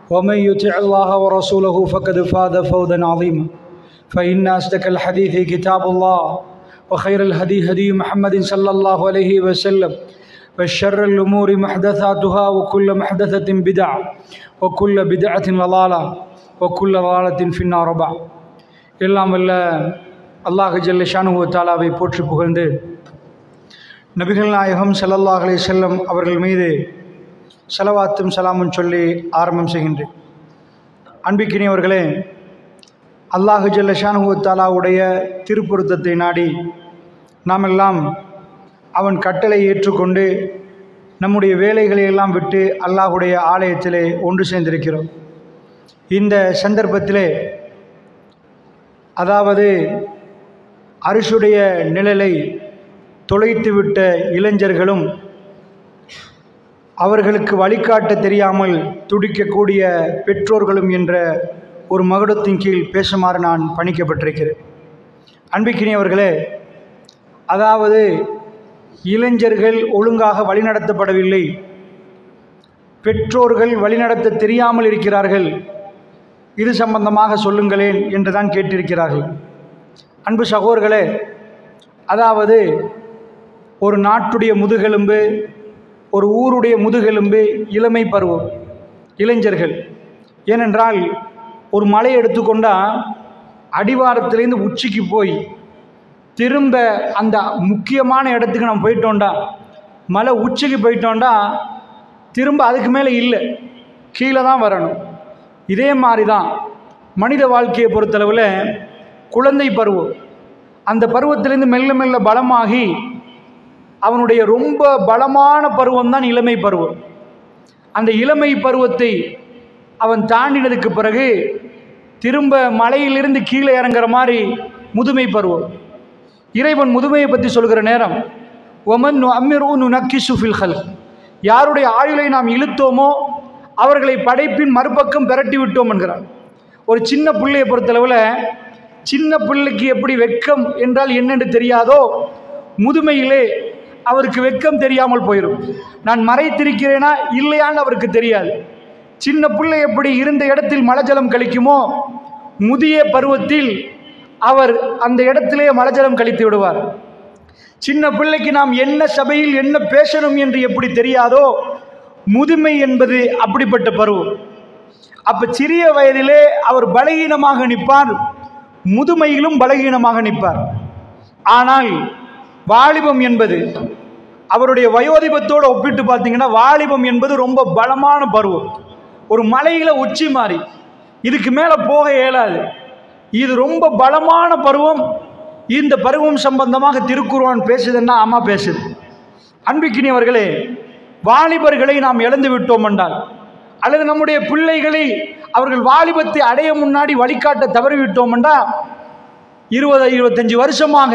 ومن يطع الله ورسوله فقد فاز فوزا عظيما فإن أصدق الحديث كتاب الله وخير الهدي هدي محمد صلى الله عليه وسلم وشر الأمور محدثاتها وكل محدثة بدعة وكل بدعة ضلالة وكل ضلالة في النار بعد எல்லாம் வல்ல அல்லாஹ் ஜல்ல ஷானுஹு தாலாவை போற்றி புகழ்ந்து நபிகள் நாயகம் ஸல்லல்லாஹு அலைஹி செல்லம் அவர்கள் மீது செலவாத்தும் சலாமும் சொல்லி ஆரம்பம் செய்கின்றேன் அன்பிக்கினியவர்களே அல்லாஹு ஜல்ல ஷானுஹு தாலாவுடைய திருப்பொருத்தத்தை நாடி நாம் எல்லாம் அவன் கட்டளை ஏற்றுக்கொண்டு நம்முடைய வேலைகளை எல்லாம் விட்டு அல்லாஹுடைய ஆலயத்திலே ஒன்று சேர்ந்திருக்கிறோம் இந்த சந்தர்ப்பத்திலே அதாவது அரிசுடைய நிழலை தொலைத்துவிட்ட இளைஞர்களும் அவர்களுக்கு வழிகாட்ட தெரியாமல் துடிக்கக்கூடிய பெற்றோர்களும் என்ற ஒரு மகுடத்தின் கீழ் பேசுமாறு நான் பணிக்கப்பட்டிருக்கிறேன் அன்பிக்கினியவர்களே அதாவது இளைஞர்கள் ஒழுங்காக வழிநடத்தப்படவில்லை பெற்றோர்கள் வழிநடத்த தெரியாமல் இருக்கிறார்கள் இது சம்பந்தமாக சொல்லுங்களேன் என்று தான் கேட்டிருக்கிறார்கள் அன்பு சகோதர்களே அதாவது ஒரு நாட்டுடைய முதுகெலும்பு ஒரு ஊருடைய முதுகெலும்பு இளமை பருவம் இளைஞர்கள் ஏனென்றால் ஒரு மலை எடுத்துக்கொண்டால் அடிவாரத்திலேருந்து உச்சிக்கு போய் திரும்ப அந்த முக்கியமான இடத்துக்கு நம்ம போயிட்டோண்டா மலை உச்சிக்கு போயிட்டோண்டா திரும்ப அதுக்கு மேலே இல்லை கீழே தான் வரணும் இதே மாதிரி தான் மனித வாழ்க்கையை பொறுத்தளவில் குழந்தை பருவம் அந்த பருவத்திலேருந்து மெல்ல மெல்ல பலமாகி அவனுடைய ரொம்ப பலமான பருவம் தான் இளமை பருவம் அந்த இளமை பருவத்தை அவன் தாண்டினதுக்கு பிறகு திரும்ப மலையிலிருந்து கீழே இறங்குற மாதிரி முதுமை பருவம் இறைவன் முதுமையை பற்றி சொல்கிற நேரம் ஒமன் அம்மிரு நக்கி சுஃபில் ஹல் யாருடைய ஆயுளை நாம் இழுத்தோமோ அவர்களை படைப்பின் மறுபக்கம் விரட்டி விட்டோம் என்கிறார் ஒரு சின்ன பிள்ளையை பொறுத்தளவில் சின்ன பிள்ளைக்கு எப்படி வெக்கம் என்றால் என்னென்று தெரியாதோ முதுமையிலே அவருக்கு வெக்கம் தெரியாமல் போயிடும் நான் மறைத்திருக்கிறேனா இல்லையான்னு அவருக்கு தெரியாது சின்ன பிள்ளை எப்படி இருந்த இடத்தில் மலஜலம் கழிக்குமோ முதிய பருவத்தில் அவர் அந்த இடத்திலே மலஜலம் கழித்து விடுவார் சின்ன பிள்ளைக்கு நாம் என்ன சபையில் என்ன பேசணும் என்று எப்படி தெரியாதோ முதுமை என்பது அப்படிப்பட்ட பருவம் அப்ப சிறிய வயதிலே அவர் பலகீனமாக நிற்பார் முதுமையிலும் பலகீனமாக நிற்பார் ஆனால் வாலிபம் என்பது அவருடைய வயோதிபத்தோடு ஒப்பிட்டு பார்த்தீங்கன்னா வாலிபம் என்பது ரொம்ப பலமான பருவம் ஒரு மலையில உச்சி மாறி இதுக்கு மேலே போக இயலாது இது ரொம்ப பலமான பருவம் இந்த பருவம் சம்பந்தமாக திருக்குருவான் பேசுதுன்னா ஆமா பேசுது அன்பிக்கினியவர்களே வாலிபர்களை நாம் இழந்து விட்டோம் என்றால் அல்லது நம்முடைய பிள்ளைகளை அவர்கள் வாலிபத்தை அடைய முன்னாடி வழிகாட்ட தவறிவிட்டோம் என்றால் இருபது இருபத்தஞ்சு வருஷமாக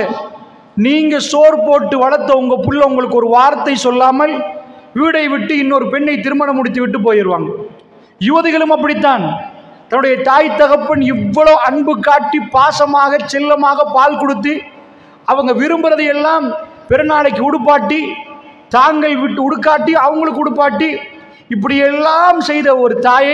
நீங்க சோர் போட்டு வளர்த்த உங்க புள்ள உங்களுக்கு ஒரு வார்த்தை சொல்லாமல் வீடை விட்டு இன்னொரு பெண்ணை திருமணம் முடித்து விட்டு போயிடுவாங்க யுவதிகளும் அப்படித்தான் தன்னுடைய தாய் தகப்பன் இவ்வளோ அன்பு காட்டி பாசமாக செல்லமாக பால் கொடுத்து அவங்க விரும்புறதை எல்லாம் பெருநாளைக்கு உடுப்பாட்டி தாங்கள் விட்டு உடுக்காட்டி அவங்களுக்கு உடுப்பாட்டி இப்படியெல்லாம் செய்த ஒரு தாயை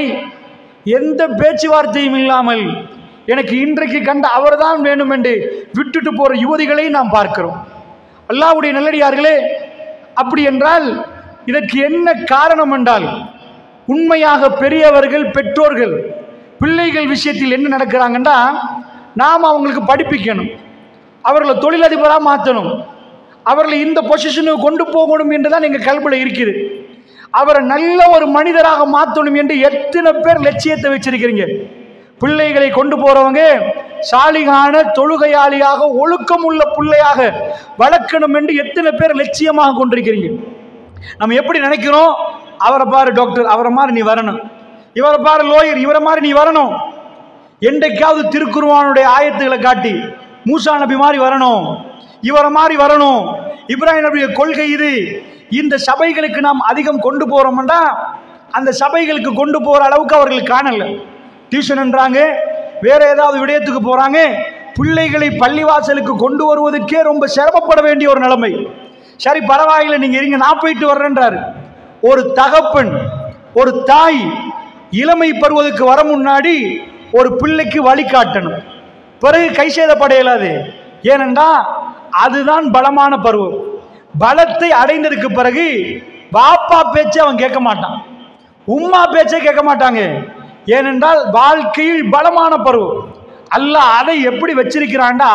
எந்த பேச்சுவார்த்தையும் இல்லாமல் எனக்கு இன்றைக்கு கண்ட அவர்தான் வேணும் என்று விட்டுட்டு போற யுவதிகளை நாம் பார்க்கிறோம் அல்லாவுடைய நல்லடியார்களே அப்படி என்றால் இதற்கு என்ன காரணம் என்றால் உண்மையாக பெரியவர்கள் பெற்றோர்கள் பிள்ளைகள் விஷயத்தில் என்ன நடக்கிறாங்கன்னா நாம் அவங்களுக்கு படிப்பிக்கணும் அவர்களை தொழிலதிபராக மாற்றணும் அவர்களை இந்த பொசிஷனுக்கு கொண்டு போகணும் என்று தான் எங்கள் கல்வியில் இருக்குது அவரை நல்ல ஒரு மனிதராக மாற்றணும் என்று எத்தனை பேர் லட்சியத்தை வச்சிருக்கிறீங்க பிள்ளைகளை கொண்டு போறவங்க சாலிகான தொழுகையாளியாக ஒழுக்கம் உள்ள பிள்ளையாக வளர்க்கணும் என்று எத்தனை பேர் லட்சியமாக கொண்டிருக்கிறீங்க நம்ம எப்படி நினைக்கிறோம் அவரை பாரு டாக்டர் அவரை மாதிரி நீ வரணும் இவரை பாரு லோயர் இவரை மாதிரி நீ வரணும் என்றைக்காவது திருக்குருவானுடைய ஆயத்துகளை காட்டி மூசா நபி மாதிரி வரணும் இவரை மாதிரி வரணும் இப்ராஹிம் நபியுடைய கொள்கை இது இந்த சபைகளுக்கு நாம் அதிகம் கொண்டு போறோம்னா அந்த சபைகளுக்கு கொண்டு போற அளவுக்கு அவர்கள் காணல டியூஷன்ன்றாங்க வேற ஏதாவது விடயத்துக்கு போறாங்க பிள்ளைகளை பள்ளிவாசலுக்கு கொண்டு வருவதற்கே ரொம்ப சிரமப்பட வேண்டிய ஒரு நிலைமை சரி பரவாயில்லை நீங்க இருங்க நான் போயிட்டு வர்றேன்றாரு ஒரு தகப்பன் ஒரு தாய் இளமை பருவத்துக்கு வர முன்னாடி ஒரு பிள்ளைக்கு வழிகாட்டணும் பிறகு கை சேதப்பட இயலாது ஏனென்றா அதுதான் பலமான பருவம் பலத்தை அடைந்ததுக்கு பிறகு பாப்பா பேச்சை அவன் கேட்க மாட்டான் உம்மா பேச்சை கேட்க மாட்டாங்க ஏனென்றால் வாழ்க்கையில் பலமான பருவம் அல்லாஹ் அதை எப்படி வச்சிருக்கிறான்டா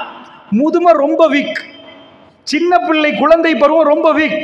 முதுமை ரொம்ப வீக் சின்ன பிள்ளை குழந்தை பருவம் ரொம்ப வீக்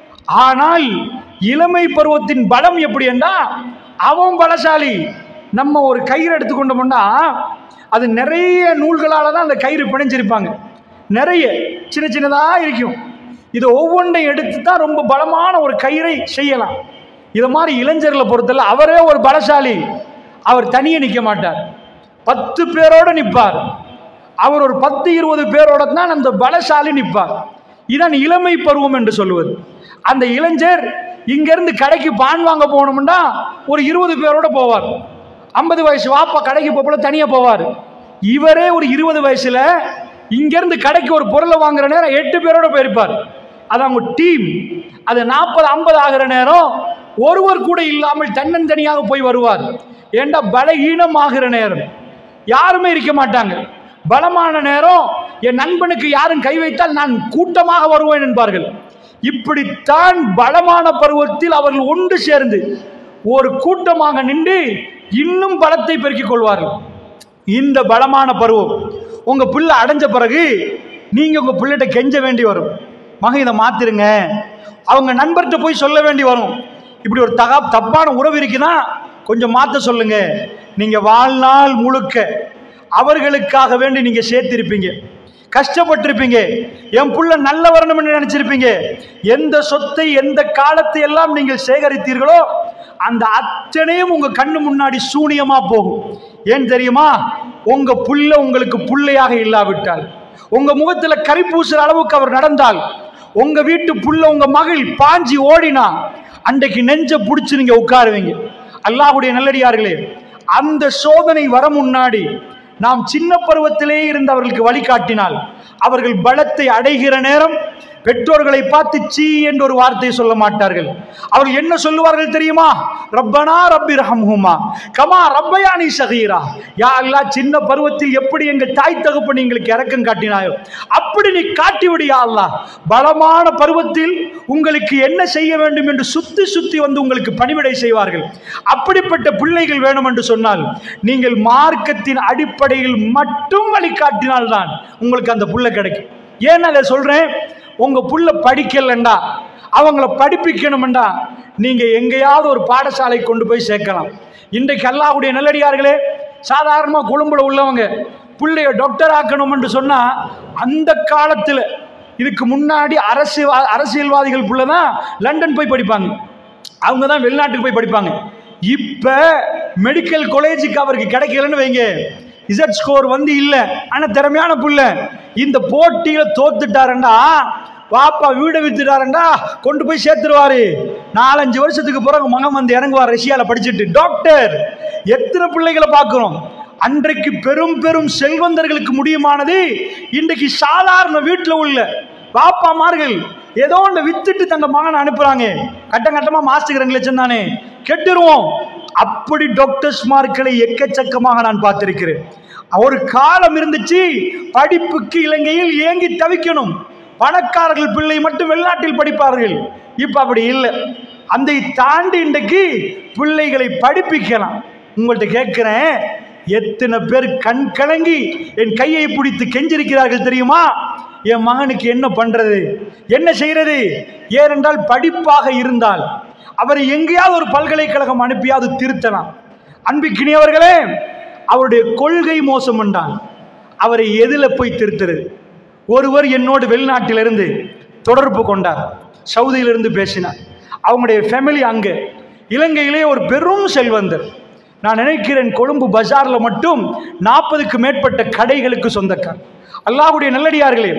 ஆனால் இளமை பருவத்தின் பலம் எப்படி என்றா அவன் பலசாலி நம்ம ஒரு கயிறு எடுத்துக்கொண்டோம்னா அது நிறைய நூல்களால் தான் அந்த கயிறு பிணைஞ்சிருப்பாங்க நிறைய சின்ன சின்னதாக இருக்கும் இது ஒவ்வொன்றையும் எடுத்து தான் ரொம்ப பலமான ஒரு கயிறை செய்யலாம் இதை மாதிரி இளைஞர்களை பொறுத்தல அவரே ஒரு பலசாலி அவர் தனியே நிற்க மாட்டார் பத்து பேரோடு நிற்பார் அவர் ஒரு பத்து இருபது பேரோட தான் அந்த பலசாலி நிற்பார் இதான் இளமை பருவம் என்று சொல்லுவது அந்த இளைஞர் இங்கிருந்து கடைக்கு பான் வாங்க போகணும்னா ஒரு இருபது பேரோட போவார் ஐம்பது வயசு வாப்பா கடைக்கு போகல தனியாக போவார் இவரே ஒரு இருபது வயசுல இங்கிருந்து கடைக்கு ஒரு பொருளை வாங்குற நேரம் எட்டு பேரோட போயிருப்பார் அது அவங்க டீம் அது நாற்பது ஐம்பது ஆகிற நேரம் ஒருவர் கூட இல்லாமல் தன்னந்தனியாக போய் வருவார் ஏண்டா பலகீனம் ஆகிற நேரம் யாருமே இருக்க மாட்டாங்க பலமான நேரம் என் நண்பனுக்கு யாரும் கை வைத்தால் நான் கூட்டமாக வருவேன் என்பார்கள் இப்படித்தான் பலமான பருவத்தில் அவர்கள் ஒன்று சேர்ந்து ஒரு கூட்டமாக நின்று இன்னும் பலத்தை பெருக்கிக் கொள்வார்கள் இந்த பலமான பருவம் உங்க பிள்ளை அடைஞ்ச பிறகு நீங்க உங்க பிள்ளைகிட்ட கெஞ்ச வேண்டி வரும் மகன் இதை மாத்திருங்க அவங்க நண்பர்கிட்ட போய் சொல்ல வேண்டி வரும் இப்படி ஒரு தகா தப்பான உறவு இருக்குன்னா கொஞ்சம் மாத்த சொல்லுங்க நீங்க வாழ்நாள் முழுக்க அவர்களுக்காக வேண்டி நீங்க சேர்த்திருப்பீங்க கஷ்டப்பட்டிருப்பீங்க என் புள்ள நல்ல வரணும்னு நினைச்சிருப்பீங்க எந்த சொத்தை எந்த காலத்தை எல்லாம் நீங்கள் சேகரித்தீர்களோ அந்த அத்தனையும் உங்க கண்ணு முன்னாடி சூனியமா போகும் ஏன் தெரியுமா உங்க புள்ள உங்களுக்கு புள்ளையாக இல்லாவிட்டால் உங்க முகத்துல கரி பூசுற அளவுக்கு அவர் நடந்தால் உங்க வீட்டு புள்ள உங்க மகள் பாஞ்சி ஓடினா அன்றைக்கு நெஞ்ச பிடிச்சு நீங்க உட்காருவீங்க அல்லாஹ்வுடைய நல்லடியார்களே அந்த சோதனை வர முன்னாடி நாம் சின்ன பருவத்திலே இருந்து அவர்களுக்கு வழிகாட்டினால் அவர்கள் பலத்தை அடைகிற நேரம் பெற்றோர்களை பார்த்து சீ என்று ஒரு வார்த்தையை சொல்ல மாட்டார்கள் அவர்கள் என்ன சொல்லுவார்கள் தெரியுமா ரப்பனா ரப்பி ரஹம்ஹுமா கமா ரப்பயானி சகீரா யா அல்லாஹ் சின்ன பருவத்தில் எப்படி எங்கள் தாய் தகப்பன் எங்களுக்கு இறக்கம் காட்டினாயோ அப்படி நீ காட்டி விடு யா அல்லாஹ் பலமான பருவத்தில் உங்களுக்கு என்ன செய்ய வேண்டும் என்று சுத்தி சுத்தி வந்து உங்களுக்கு பணிவிடை செய்வார்கள் அப்படிப்பட்ட பிள்ளைகள் வேணும் என்று சொன்னால் நீங்கள் மார்க்கத்தின் அடிப்படையில் மட்டும் வழிகாட்டினால்தான் உங்களுக்கு அந்த புள்ள கிடைக்கும் ஏன் அதை சொல்றேன் உங்க புள்ள படிக்கலண்டா அவங்கள படிப்பிக்கணும்டா நீங்க எங்கேயாவது ஒரு பாடசாலை கொண்டு போய் சேர்க்கலாம் இன்றைக்கு அல்லாஹ்வுடைய நல்லடியார்களே சாதாரணமாக கொழும்புல உள்ளவங்க பிள்ளைய டாக்டர் ஆக்கணும்னு சொன்னா அந்த காலத்தில் இதுக்கு முன்னாடி அரசு அரசியல்வாதிகள் புள்ள தான் லண்டன் போய் படிப்பாங்க அவங்க தான் வெளிநாட்டுக்கு போய் படிப்பாங்க இப்போ மெடிக்கல் காலேஜுக்கு அவருக்கு கிடைக்கலன்னு வைங்க இசட் ஸ்கோர் வந்து இல்லை ஆனால் திறமையான புள்ள இந்த போட்டியில் தோத்துட்டாருண்டா பாப்பா வீடை வித்துட்டாருண்டா கொண்டு போய் சேர்த்துருவாரு நாலஞ்சு வருஷத்துக்கு பிறகு மகன் வந்து இறங்குவார் ரஷ்யாவில் படிச்சுட்டு டாக்டர் எத்தனை பிள்ளைகளை பார்க்குறோம் அன்றைக்கு பெரும் பெரும் செல்வந்தர்களுக்கு முடியுமானது இன்றைக்கு சாதாரண வீட்டில் உள்ள பாப்பாமார்கள் ஏதோ ஒன்று வித்துட்டு தங்க மகனை அனுப்புறாங்க கட்டம் கட்டமா மாஸ்டருக்கு ரெண்டு லட்சம் தானே கெட்டுருவோம் அப்படி டாக்டர்ஸ் மார்க்களை எக்கச்சக்கமாக நான் பார்த்திருக்கிறேன் ஒரு காலம் இருந்துச்சு படிப்புக்கு இலங்கையில் ஏங்கி தவிக்கணும் பணக்காரர்கள் பிள்ளை மட்டும் வெளிநாட்டில் படிப்பார்கள் இப்ப அப்படி இல்லை அந்த தாண்டி இன்றைக்கு பிள்ளைகளை படிப்பிக்கலாம் உங்கள்கிட்ட கேட்கிறேன் எத்தனை பேர் கண் கலங்கி என் கையை பிடித்து கெஞ்சிருக்கிறார்கள் தெரியுமா என் மகனுக்கு என்ன பண்றது என்ன செய்யறது ஏனென்றால் படிப்பாக இருந்தால் அவரை எங்கேயாவது ஒரு பல்கலைக்கழகம் அனுப்பியாவது திருத்தலாம் அன்பிக்கினியவர்களே அவருடைய கொள்கை மோசம் என்றால் அவரை எதில் போய் திருத்துறது ஒருவர் என்னோடு வெளிநாட்டிலிருந்து தொடர்பு கொண்டார் சவுதியிலிருந்து பேசினார் அவங்களுடைய ஃபேமிலி அங்கே இலங்கையிலே ஒரு பெரும் செல்வந்தர் நான் நினைக்கிறேன் கொழும்பு பஜாரில் மட்டும் நாற்பதுக்கு மேற்பட்ட கடைகளுக்கு சொந்தக்கார் அல்லாஹ்வுடைய நல்லடியார்களே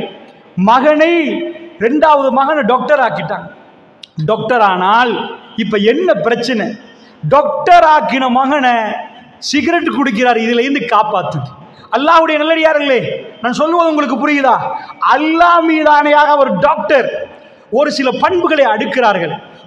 மகனை ரெண்டாவது மகனை டாக்டர் ஆக்கிட்டாங்க டாக்டர் ஆனால் இப்போ என்ன பிரச்சனை டாக்டர் ஆக்கின மகனை சிகரெட் குடிக்கிறார் இதுல இருந்து காப்பாத்து அல்லாஹ்வுடைய நல்லடியார்களே நான் சொல்லுவது உங்களுக்கு புரியுதா அல்லாஹ் மீதானையாக ஒரு டாக்டர் ஒரு சில பண்புகளை அடுக்கிறார்கள்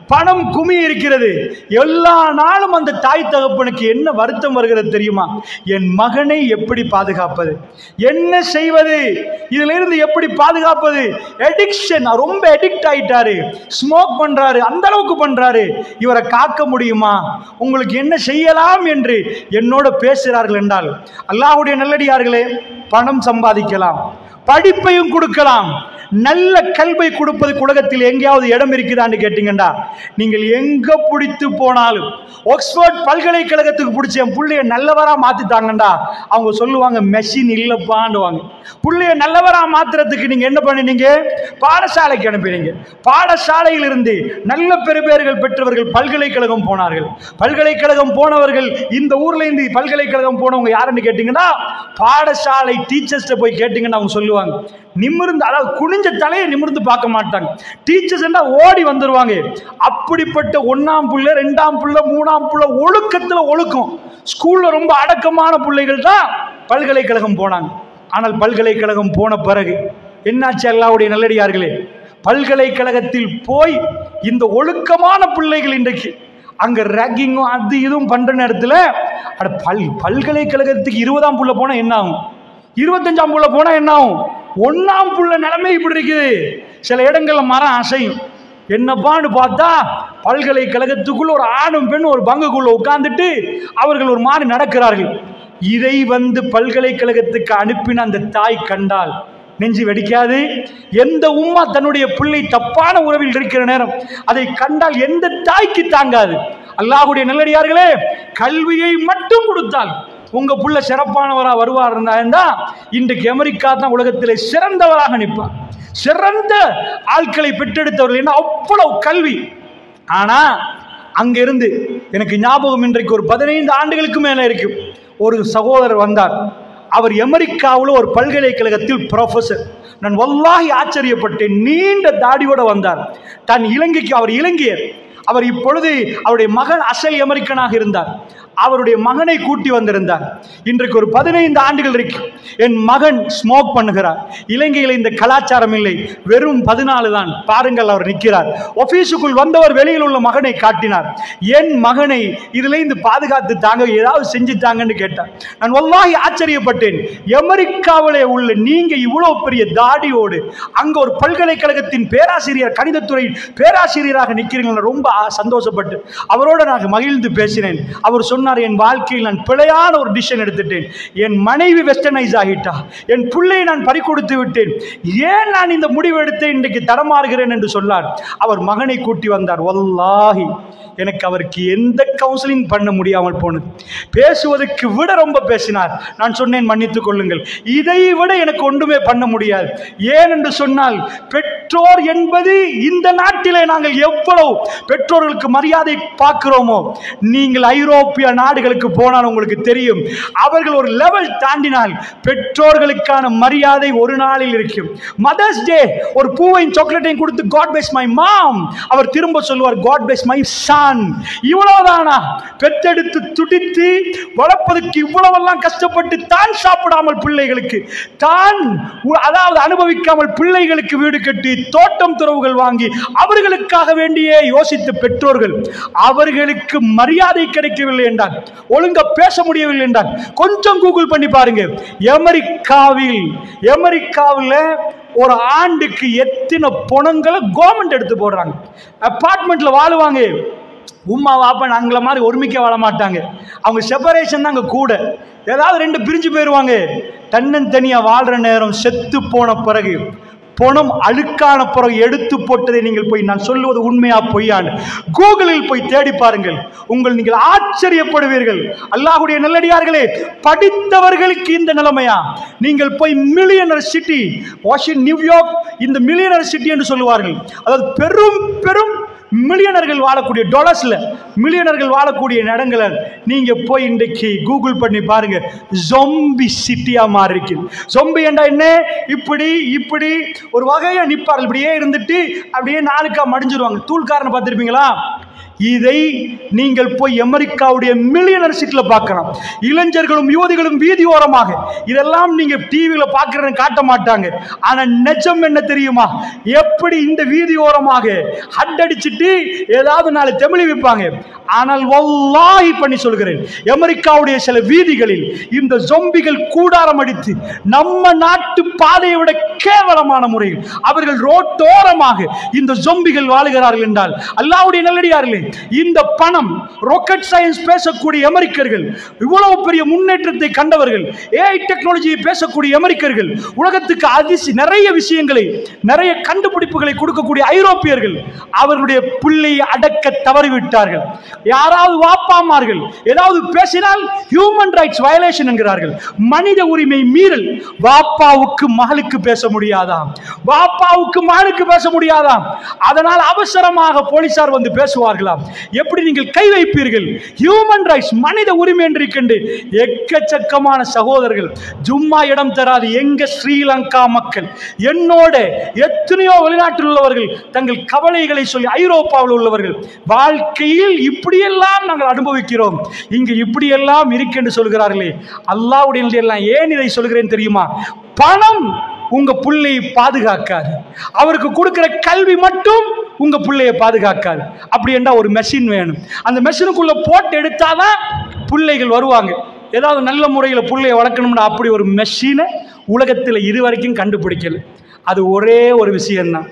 பணம் குமி இருக்கிறது எல்லா நாளும் அந்த தாய் தகப்பனுக்கு என்ன வருத்தம் வருகிறது தெரியுமா என் மகனை எப்படி பாதுகாப்பது என்ன செய்வது இதுல இருந்து எப்படி பாதுகாப்பது எடிக்ஷன் ரொம்ப எடிக்ட் ஆயிட்டாரு ஸ்மோக் பண்றாரு அந்த அளவுக்கு பண்றாரு இவரை காக்க முடியுமா உங்களுக்கு என்ன செய்யலாம் என்று என்னோட பேசுகிறார்கள் என்றால் அல்லாஹ்வுடைய நல்லடியார்களே பணம் சம்பாதிக்கலாம் படிப்பையும் கொடுக்கலாம் நல்ல கல்வை கொடுப்பதுக்கு உலகத்தில் எங்கேயாவது இடம் இருக்குதான்னு கேட்டீங்கண்டா நீங்கள் எங்க பிடித்து போனாலும் ஆக்ஸ்போர்ட் பல்கலைக்கழகத்துக்கு பிடிச்ச என் பிள்ளைய நல்லவரா மாத்திட்டாங்கண்டா அவங்க சொல்லுவாங்க மெஷின் இல்லப்பாண்டுவாங்க பிள்ளைய நல்லவரா மாத்துறதுக்கு நீங்க என்ன பண்ணினீங்க பாடசாலைக்கு அனுப்பினீங்க பாடசாலையில் இருந்து நல்ல பெருபேறுகள் பெற்றவர்கள் பல்கலைக்கழகம் போனார்கள் பல்கலைக்கழகம் போனவர்கள் இந்த ஊர்ல இருந்து பல்கலைக்கழகம் போனவங்க யாருன்னு கேட்டீங்கன்னா பாடசாலை டீச்சர்ஸ்ட போய் கேட்டீங்கன்னா அவங்க சொல்லுவாங்க நிமிர்ந்து அதாவது குனிஞ்ச தலையை நிமிர்ந்து பார்க்க மாட்டாங்க டீச்சர்ஸ் ஓடி வந்துருவாங்க அப்படிப்பட்ட ஒண்ணாம் புள்ள ரெண்டாம் புள்ள மூணாம் புள்ள ஒழுக்கத்துல ஒழுக்கம் ஸ்கூல்ல ரொம்ப அடக்கமான பிள்ளைகள் தான் பல்கலைக்கழகம் போனாங்க ஆனால் பல்கலைக்கழகம் போன பிறகு என்னாச்சு அல்லாவுடைய நல்லடியார்களே பல்கலைக்கழகத்தில் போய் இந்த ஒழுக்கமான பிள்ளைகள் இன்றைக்கு அங்க ரேக்கிங்கும் அது இதுவும் பண்ற நேரத்தில் அட பல் பல்கலைக்கழகத்துக்கு இருபதாம் புள்ள போனா என்ன ஆகும் இருபத்தஞ்சாம் புள்ள போனா என்ன ஆகும் ஒன்னாம் புள்ள நிலைமை இப்படி இருக்குது சில இடங்கள்ல மரம் அசையும் என்னப்பான்னு பார்த்தா பல்கலைக்கழகத்துக்குள்ள ஒரு ஆணும் பெண் ஒரு பங்குக்குள்ள உட்கார்ந்துட்டு அவர்கள் ஒரு மாதிரி நடக்கிறார்கள் இதை வந்து பல்கலைக்கழகத்துக்கு அனுப்பின அந்த தாய் கண்டால் நெஞ்சு வெடிக்காது எந்த உம்மா தன்னுடைய பிள்ளை தப்பான உறவில் இருக்கிற நேரம் அதை கண்டால் எந்த தாய்க்கு தாங்காது அல்லாஹ்வுடைய நல்லடியார்களே கல்வியை மட்டும் கொடுத்தால் உங்க புள்ள சிறப்பானவரா வருவார் இருந்தா இன்றைக்கு அமெரிக்கா தான் உலகத்திலே சிறந்தவராக நிற்பார் சிறந்த ஆட்களை பெற்றெடுத்தவர்கள் என்ன அவ்வளவு கல்வி ஆனா அங்கிருந்து எனக்கு ஞாபகம் இன்றைக்கு ஒரு பதினைந்து ஆண்டுகளுக்கு மேல இருக்கு ஒரு சகோதரர் வந்தார் அவர் அமெரிக்காவில் ஒரு பல்கலைக்கழகத்தில் ப்ரொஃபசர் நான் வல்லாஹி ஆச்சரியப்பட்டேன் நீண்ட தாடியோட வந்தார் தான் இலங்கைக்கு அவர் இலங்கையர் அவர் இப்பொழுது அவருடைய மகன் அசல் அமெரிக்கனாக இருந்தார் அவருடைய மகனை கூட்டி வந்திருந்தார் இன்றைக்கு ஒரு பதினைந்து ஆண்டுகள் இருக்கு என் மகன் ஸ்மோக் பண்ணுகிறார் இலங்கையில் இந்த கலாச்சாரம் இல்லை வெறும் பதினாலு தான் பாருங்கள் அவர் நிற்கிறார் ஆபீஸுக்குள் வந்தவர் வெளியில் உள்ள மகனை காட்டினார் என் மகனை இதுல இருந்து பாதுகாத்து தாங்க ஏதாவது செஞ்சு தாங்கன்னு கேட்டார் நான் வல்லாஹி ஆச்சரியப்பட்டேன் அமெரிக்காவிலே உள்ள நீங்க இவ்வளவு பெரிய தாடியோடு அங்க ஒரு பல்கலைக்கழகத்தின் பேராசிரியர் கணிதத்துறை பேராசிரியராக நிற்கிறீங்க ரொம்ப ஆ- சந்தோஷப்பட்டு அவரோட நான் மகிழ்ந்து பேசினேன் அவர் சொன்னார் என் வாழ்க்கையில் நான் பிழையான ஒரு டிசிஷன் எடுத்துட்டேன் என் மனைவி வெஸ்டர்னைஸ் ஆகிட்டா என் பிள்ளையை நான் பறிகொடுத்து விட்டேன் ஏன் நான் இந்த முடிவு எடுத்து இன்றைக்கு தடமாறுகிறேன் என்று சொன்னார் அவர் மகனை கூட்டி வந்தார் வல்லாஹி எனக்கு அவருக்கு எந்த கவுன்சிலிங் பண்ண முடியாமல் போனது பேசுவதற்கு விட ரொம்ப பேசினார் நான் சொன்னேன் மன்னித்துக் கொள்ளுங்கள் இதை விட எனக்கு ஒன்றுமே பண்ண முடியாது ஏன் என்று சொன்னால் பெற்றோர் என்பது இந்த நாட்டிலே நாங்கள் எவ்வளவு பெற்றோர்களுக்கு மரியாதை பார்க்கிறோமோ நீங்கள் ஐரோப்பிய நாடுகளுக்கு போனால் உங்களுக்கு தெரியும் அவர்கள் ஒரு லெவல் தாண்டினால் பெற்றோர்களுக்கான மரியாதை ஒரு நாளில் இருக்கும் மதர்ஸ் டே ஒரு பூவையும் சாக்லேட்டையும் கொடுத்து காட் பிளஸ் மை மாம் அவர் திரும்ப சொல்லுவார் காட் பிளஸ் மை சன் இவ்வளவுதானா பெத்தெடுத்து துடித்து வளர்ப்பதற்கு இவ்வளவெல்லாம் கஷ்டப்பட்டு தான் சாப்பிடாமல் பிள்ளைகளுக்கு தான் உ- அதாவது அனுபவிக்காமல் பிள்ளைகளுக்கு வீடு கட்டி தோட்டம் துறவுகள் வாங்கி அவர்களுக்காக வேண்டியே யோசித்த பெற்றோர்கள் அவர்களுக்கு மரியாதை கிடைக்கவில்லை என்றால் ஒழுங்கா பேச முடியவில்லை என்றால் கொஞ்சம் கூகுள் பண்ணி பாருங்க அமெரிக்காவில் அமெரிக்காவில் ஒரு ஆண்டுக்கு எத்தனை பணங்களை கவர்மெண்ட் எடுத்து போடுறாங்க அப்பார்ட்மெண்ட்ல வாழுவாங்க உம்மா வாப்பன் அங்கள மாதிரி ஒருமிக்க வாழ மாட்டாங்க அவங்க செப்பரேஷன் தான் அங்கே கூட ஏதாவது ரெண்டு பிரிஞ்சு போயிடுவாங்க தன்னந்தனியா வாழ்ற நேரம் செத்து போன பிறகு பணம் அழுக்கான பிறகு எடுத்து போட்டதை நீங்கள் போய் நான் சொல்லுவது உண்மையா பொய்யான்னு கூகுளில் போய் தேடி பாருங்கள் உங்கள் நீங்கள் ஆச்சரியப்படுவீர்கள் அல்லாஹ்வுடைய நல்லடியார்களே படித்தவர்களுக்கு இந்த நிலைமையா நீங்கள் போய் மில்லியனர் சிட்டி வாஷிங் நியூயார்க் இந்த மில்லியனர் சிட்டி என்று சொல்லுவார்கள் அதாவது பெரும் பெரும் மில்லியனர்கள் வாழக்கூடிய டாலர்ஸ்ல மில்லியனர்கள் வாழக்கூடிய இடங்களை நீங்க போய் இன்றைக்கு கூகுள் பண்ணி பாருங்க ஜொம்பி சிட்டியா மாறி இருக்கு ஜொம்பி என்றா என்ன இப்படி இப்படி ஒரு வகையா நிப்பார்கள் இப்படியே இருந்துட்டு அப்படியே நாளுக்கா மடிஞ்சிருவாங்க தூள்காரனை பார்த்திருப்பீங்களா இதை நீங்கள் போய் அமெரிக்காவுடைய மில்லியனர் சீட்டில் பார்க்கலாம் இளைஞர்களும் யுவதிகளும் வீதி ஓரமாக இதெல்லாம் நீங்க டிவியில் பார்க்கறன்னு காட்ட மாட்டாங்க ஆனா நெஜம் என்ன தெரியுமா எப்படி இந்த வீதி ஓரமாக ஹட் அடிச்சிட்டு ஏதாவது நாலு தமிழி வைப்பாங்க ஆனால் வல்லாஹி பண்ணி சொல்கிறேன் அமெரிக்காவுடைய சில வீதிகளில் இந்த ஜொம்பிகள் கூடாரம் அடித்து நம்ம நாட்டு பாதையை விட கேவலமான முறையில் அவர்கள் ரோட்டோரமாக இந்த ஜொம்பிகள் வாழுகிறார்கள் என்றால் அல்லாவுடைய நல்லடியார்களே இந்த பணம் ராக்கெட் சயின்ஸ் பேசக்கூடிய அமெரிக்கர்கள் இவ்வளவு பெரிய முன்னேற்றத்தை கண்டவர்கள் ஏஐ டெக்னாலஜியை பேசக்கூடிய அமெரிக்கர்கள் உலகத்துக்கு அதிசி நிறைய விஷயங்களை நிறைய கண்டுபிடிப்புகளை கொடுக்கக்கூடிய ஐரோப்பியர்கள் அவர்களுடைய பிள்ளையை அடக்க தவறிவிட்டார்கள் யாராவது வாப்பாமார்கள் ஏதாவது பேசினால் ஹியூமன் ரைட்ஸ் வயலேஷன் என்கிறார்கள் மனித உரிமை மீறல் வாப்பாவுக்கு மகளுக்கு பேச முடியாதாம் வாப்பாவுக்கு மகனுக்கு பேச முடியாதாம் அதனால் அவசரமாக போலீசார் வந்து பேசுவார்களாம் எப்படி நீங்கள் கை வைப்பீர்கள் ஹியூமன் ரைட்ஸ் மனித உரிமை என்று கண்டு எக்கச்சக்கமான சகோதரர்கள் ஜும்மா இடம் தராது எங்க ஸ்ரீலங்கா மக்கள் என்னோட எத்தனையோ வெளிநாட்டில் உள்ளவர்கள் தங்கள் கவலைகளை சொல்லி ஐரோப்பாவில் உள்ளவர்கள் வாழ்க்கையில் இப்படியெல்லாம் நாங்கள் அனுபவிக்கிறோம் இங்கு இப்படியெல்லாம் இருக்கென்று சொல்கிறார்களே அல்லாவுடைய எல்லாம் ஏன் இதை சொல்கிறேன் தெரியுமா பணம் உங்க பிள்ளையை பாதுகாக்காது அவருக்கு கொடுக்கிற கல்வி மட்டும் உங்க பிள்ளையை பாதுகாக்காது அப்படி என்றால் ஒரு மெஷின் வேணும் அந்த மெஷினுக்குள்ள போட்டு எடுத்தாதான் பிள்ளைகள் வருவாங்க ஏதாவது நல்ல முறையில் பிள்ளையை வளர்க்கணும்னா அப்படி ஒரு மெஷினை உலகத்தில் இதுவரைக்கும் கண்டுபிடிக்கல அது ஒரே ஒரு விஷயம்தான்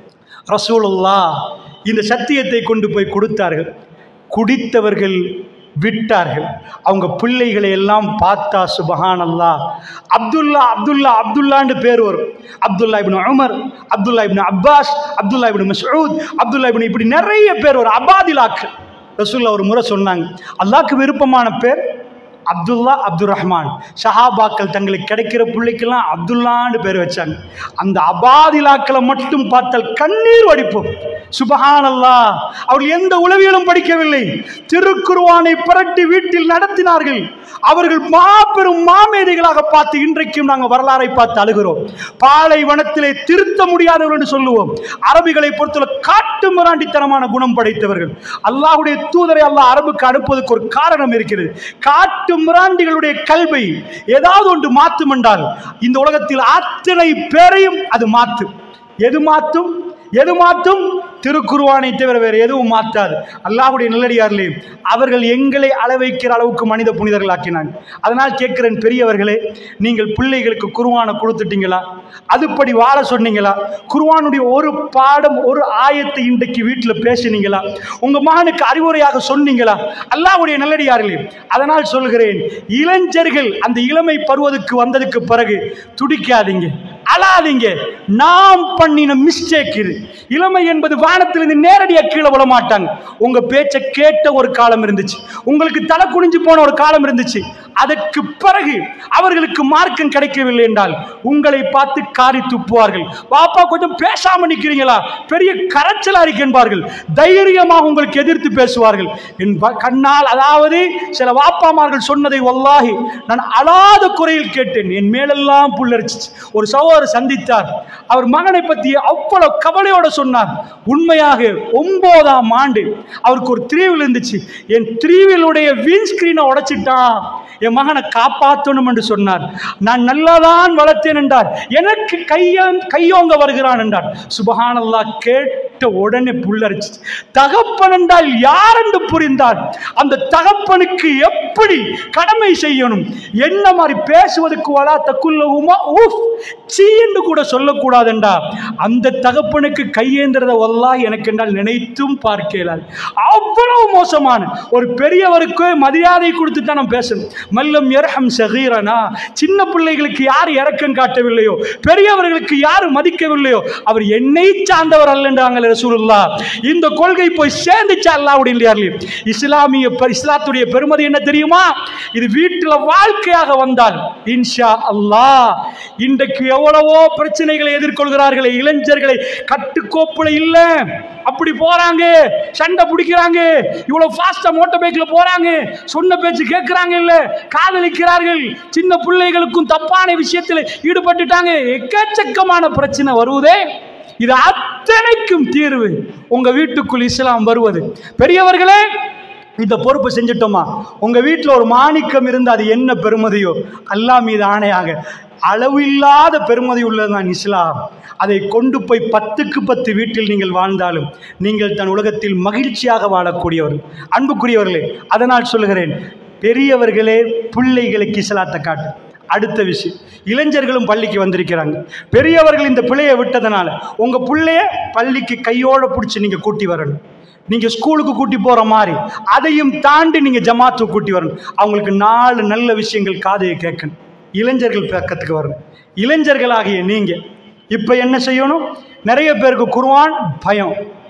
ரசூலுல்லா இந்த சத்தியத்தை கொண்டு போய் கொடுத்தார்கள் குடித்தவர்கள் விட்டார்கள் அவங்க பிள்ளைகளை எல்லாம் பார்த்தா சுபஹானல்லா அப்துல்லா அப்துல்லா அப்துல்லான்னு பேர் வரும் Abdullah ibn Umar Abdullah ibn Abbas Abdullah ibn Masud Abdullah ibn இப்படி நிறைய பேர் வரும் அபாதிலாக்கு ரசூல்லா ஒரு முறை சொன்னாங்க அல்லாஹ்க்கு விருப்பமான பேர் அப்துல்லா அப்துல் ரஹ்மான் ஷஹாபாக்கள் தங்களுக்கு கிடைக்கிற பிள்ளைக்கெல்லாம் அப்துல்லான்னு பேர் வச்சாங்க அந்த அபாதிலாக்களை மட்டும் பார்த்தால் கண்ணீர் வடிப்போம் சுபஹானல்லா அவர்கள் எந்த உளவியலும் படிக்கவில்லை திருக்குருவானை புரட்டி வீட்டில் நடத்தினார்கள் அவர்கள் மாபெரும் மாமேதைகளாக பார்த்து இன்றைக்கும் நாங்கள் வரலாறை பார்த்து அழுகிறோம் பாலைவனத்திலே திருத்த முடியாதவர்கள் என்று சொல்லுவோம் அரபிகளை பொறுத்தவரை காட்டு மிராண்டித்தனமான குணம் படைத்தவர்கள் அல்லாஹ்வுடைய தூதரை அல்லாஹ் அரபுக்கு அனுப்புவதற்கு ஒரு காரணம் இருக்கிறது காட்டு மிராண்டிகளுடைய கல்வை ஏதாவது ஒன்று மாற்றும் என்றால் இந்த உலகத்தில் அத்தனை பேரையும் அது மாற்றும் எது மாற்றும் எது மாற்றும் திருக்குருவானை தவிர வேறு எதுவும் மாற்றாது அல்லாஹ்வுடைய நல்லடியார்களே அவர்கள் எங்களை அளவைக்கிற அளவுக்கு மனித புனிதர்களாக்கினாங்க அதனால் கேட்கிறேன் பெரியவர்களே நீங்கள் பிள்ளைகளுக்கு குருவானை கொடுத்துட்டீங்களா அதுபடி வாழ சொன்னீங்களா குருவானுடைய ஒரு பாடம் ஒரு ஆயத்தை இன்றைக்கு வீட்டில் பேசினீங்களா உங்க மகனுக்கு அறிவுரையாக சொன்னீங்களா அல்லாஹ்வுடைய நல்லடியார்களே அதனால் சொல்கிறேன் இளைஞர்கள் அந்த இளமை பருவதுக்கு வந்ததுக்கு பிறகு துடிக்காதீங்க அழாதீங்க நாம் பண்ணின மிஸ்டேக் இது இளமை என்பது வானத்திலிருந்து நேரடியாக கீழே விழ மாட்டாங்க உங்க பேச்சை கேட்ட ஒரு காலம் இருந்துச்சு உங்களுக்கு தலை குனிஞ்சு போன ஒரு காலம் இருந்துச்சு அதற்கு பிறகு அவர்களுக்கு மார்க்கம் கிடைக்கவில்லை என்றால் உங்களை பார்த்து காரி துப்புவார்கள் பாப்பா கொஞ்சம் பேசாம நிக்கிறீங்களா பெரிய கரைச்சலா இருக்கு என்பார்கள் தைரியமாக உங்களுக்கு எதிர்த்து பேசுவார்கள் என் ப- கண்ணால் அதாவது சில வாப்பாமார்கள் சொன்னதை வல்லாஹி நான் அழாத குறையில் கேட்டேன் என் மேலெல்லாம் புல்லரிச்சிச்சு ஒரு சகோதரர் சந்தித்தார் அவர் மகனை பற்றி அவ்வளவு கவலையோட சொன்னார் உண்மையாக ஒன்பதாம் ஆண்டு அவருக்கு ஒரு த்ரீவில் இருந்துச்சு என் த்ரீவிலுடைய வீல் ஸ்கிரீனை உடைச்சிட்டான் என் மகனை காப்பாற்றணும் என்று சொன்னார் நான் நல்லாதான் வளர்த்தேன் என்றார் எனக்கு கையான் கையோங்க வருகிறான் என்றார் சுபஹானல்லா கேட்ட உடனே புல்லரிச்சு தகப்பன் என்றால் யார் என்று புரிந்தார் அந்த தகப்பனுக்கு எப்படி கடமை செய்யணும் என்ன மாதிரி பேசுவதற்கு வளா தக்குள்ளவுமா ஊஃப் சீ என்று கூட சொல்லக்கூடாதுண்டா அந்த தகப்பனுக்கு கையேந்திரத வல்லா எனக்கு என்றால் நினைத்தும் பார்க்கலாது அவ்வளவு மோசமான ஒரு பெரியவருக்கு மரியாதை கொடுத்து தான் நம்ம பேசணும் மல்லம் எர்ஹம் சகீரனா சின்ன பிள்ளைகளுக்கு யார் இறக்கம் காட்டவில்லையோ பெரியவர்களுக்கு யார் மதிக்கவில்லையோ அவர் என்னை சார்ந்தவர் அல்லன்றாங்க ரசூலுல்லா இந்த கொள்கை போய் சேர்ந்துச்சு அல்லாவுடைய இல்லையார்களே இஸ்லாமிய பெ- இஸ்லாத்துடைய பெருமதி என்ன தெரியுமா இது வீட்டில் வாழ்க்கையாக வந்தால் இன்ஷா அல்லாஹ் இன்றைக்கு எவ்வளவோ பிரச்சனைகளை எதிர்கொள்கிறார்களே இளைஞர்களை கட்டுக்கோப்புல இல்ல அப்படி போறாங்க சண்டை பிடிக்கிறாங்க இவ்வளவு ஃபாஸ்டா மோட்டார் பைக்ல போறாங்க சொன்ன பேச்சு கேட்கறாங்க இல்ல காதலிக்கிறார்கள் சின்ன பிள்ளைகளுக்கும் தப்பான விஷயத்தில் ஈடுபட்டுட்டாங்க எக்கச்சக்கமான பிரச்சனை வருவதே இது அத்தனைக்கும் தீர்வு உங்க வீட்டுக்குள் இஸ்லாம் வருவது பெரியவர்களே இந்த பொறுப்பு செஞ்சிட்டோமா உங்க வீட்டில் ஒரு மாணிக்கம் இருந்து அது என்ன பெருமதியோ அல்லாஹ் மீது ஆணையாக அளவில்லாத பெருமதி உள்ளதுதான் இஸ்லாம் அதை கொண்டு போய் பத்துக்கு பத்து வீட்டில் நீங்கள் வாழ்ந்தாலும் நீங்கள் தன் உலகத்தில் மகிழ்ச்சியாக வாழக்கூடியவர் அன்புக்குரியவர்களே அதனால் சொல்லுகிறேன் பெரியவர்களே பிள்ளைகளுக்கு இஸ்லாத்தை காட்டு அடுத்த விஷயம் இளைஞர்களும் பள்ளிக்கு வந்திருக்கிறாங்க பெரியவர்கள் இந்த பிள்ளையை விட்டதுனால உங்க பிள்ளைய பள்ளிக்கு கையோட பிடிச்சி நீங்க கூட்டி வரணும் நீங்க ஸ்கூலுக்கு கூட்டி போற மாதிரி அதையும் தாண்டி நீங்க ஜமாத்துக்கு கூட்டி வரணும் அவங்களுக்கு நாலு நல்ல விஷயங்கள் காதையை கேட்கணும் இளைஞர்கள் பக்கத்துக்கு வரணும் இளைஞர்களாகிய நீங்க இப்ப என்ன செய்யணும் நிறைய பேருக்கு குர்ஆன் பயம்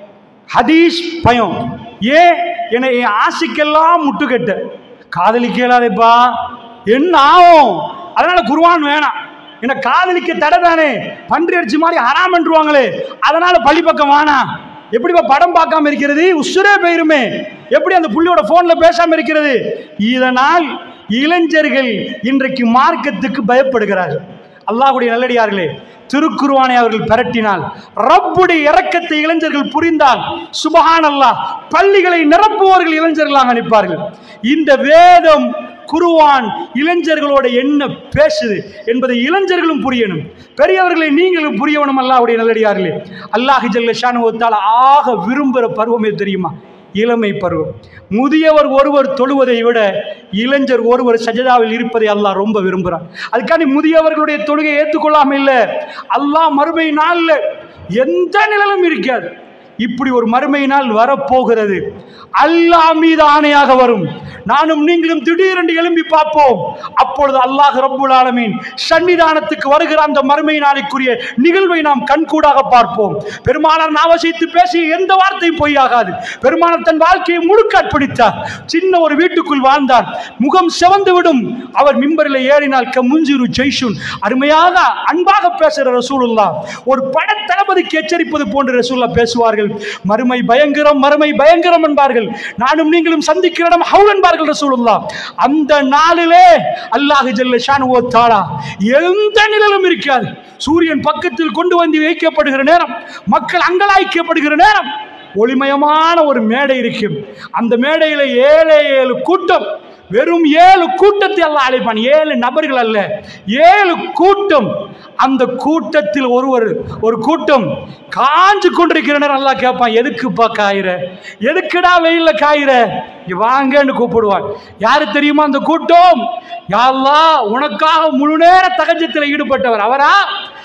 ஹதீஸ் பயம் ஏன் என்னை என் ஆசைக்கெல்லாம் முட்டுக்கட்ட காதலிக்க இயலாதேப்பா என்ன ஆகும் அதனால குர்ஆன் வேணாம் என்ன காதலிக்க தடை தானே பன்றி அடிச்சு மாதிரி ஹராமன்றுவாங்களே அதனால பள்ளி பக்கம் வேணாம் எப்படிப்பா படம் பார்க்காம இருக்கிறது உசுரே போயிருமே எப்படி அந்த புள்ளியோட போன்ல பேசாம இருக்கிறது இதனால் இளைஞர்கள் இன்றைக்கு மார்க்கத்துக்கு பயப்படுகிறார்கள் அல்லாஹ்வுடைய நல்லடியார்களே திருக்குருவானை அவர்கள் பிரட்டினால் ரப்புடைய இரக்கத்தை இளைஞர்கள் புரிந்தால் சுபஹான் அல்லாஹ் பள்ளிகளை நிரப்புவர்கள் இளைஞர்களாக நிற்பார்கள் இந்த வேதம் குருவான் இளைஞர்களோட என்ன பேசுது என்பதை இளைஞர்களும் புரியணும் பெரியவர்களை நீங்களும் புரியணும் அல்லாஹ்வுடைய நல்லடியார்களே அல்லாஹ் ஜல்ல ஷானுவத்தால் ஆக விரும்புகிற பருவம் எது தெரியுமா இளமை பருவம் முதியவர் ஒருவர் தொழுவதை விட இளைஞர் ஒருவர் சஜதாவில் இருப்பதை அல்லாஹ் ரொம்ப விரும்புகிறான் அதுக்காண்டி முதியவர்களுடைய தொழுகை ஏற்றுக்கொள்ளாம இல்லை அல்லாஹ் மறுமை நாளில் எந்த நிழலும் இருக்காது இப்படி ஒரு மறுமை நாள் வரப்போகிறது அல்லாஹ் மீது ஆணையாக வரும் நானும் நீங்களும் திடீரென்று எழும்பி பார்ப்போம் அப்பொழுது அல்லாஹ் ரப்புல் ஆலமீன் சன்னிதானத்துக்கு வருகிற அந்த மறுமை நாளைக்குரிய நிகழ்வை நாம் கண்கூடாக பார்ப்போம் பெருமானார் நாவசித்து பேசிய எந்த வார்த்தையும் பொய்யாகாது பெருமானார் தன் வாழ்க்கையை முழுக்க அர்ப்பணித்தார் சின்ன ஒரு வீட்டுக்குள் வாழ்ந்தார் முகம் சிவந்து விடும் அவர் மிம்பரில் ஏறினால் க முஞ்சிரு ஜெய்ஷுன் அருமையாக அன்பாக பேசுகிற ரசூலுல்லா ஒரு பட தளபதிக்கு எச்சரிப்பது போன்று ரசூல்லா பேசுவார்கள் மறுமை பயங்கரம் மறுமை பயங்கரம் என்பார்கள் நானும் நீங்களும் சந்திக்கிற இடம் ஹவுல் என்பார்கள் ரசூலுல்லா அந்த நாளிலே அல்லாஹ் ஜல்ல ஷானுவோ தாலா எந்த நிழலும் இருக்காது சூரியன் பக்கத்தில் கொண்டு வந்து வைக்கப்படுகிற நேரம் மக்கள் அங்கலாய்க்கப்படுகிற நேரம் ஒளிமயமான ஒரு மேடை இருக்கும் அந்த மேடையில ஏழே ஏழு கூட்டம் வெறும் ஏழு கூட்டத்தை எல்லாம் அழைப்பான் ஏழு நபர்கள் அல்ல ஏழு கூட்டம் அந்த கூட்டத்தில் ஒருவர் ஒரு கூட்டம் காஞ்சு கொண்டிருக்கிற நேரம் நல்லா கேட்பான் எதுக்குப்பா காயிற எதுக்குடா வெயில்ல காயிற இங்க வாங்கன்னு கூப்பிடுவான் யாரு தெரியுமா அந்த கூட்டம் யாழ்லா உனக்காக முழு நேர தகஜத்தில் ஈடுபட்டவர் அவரா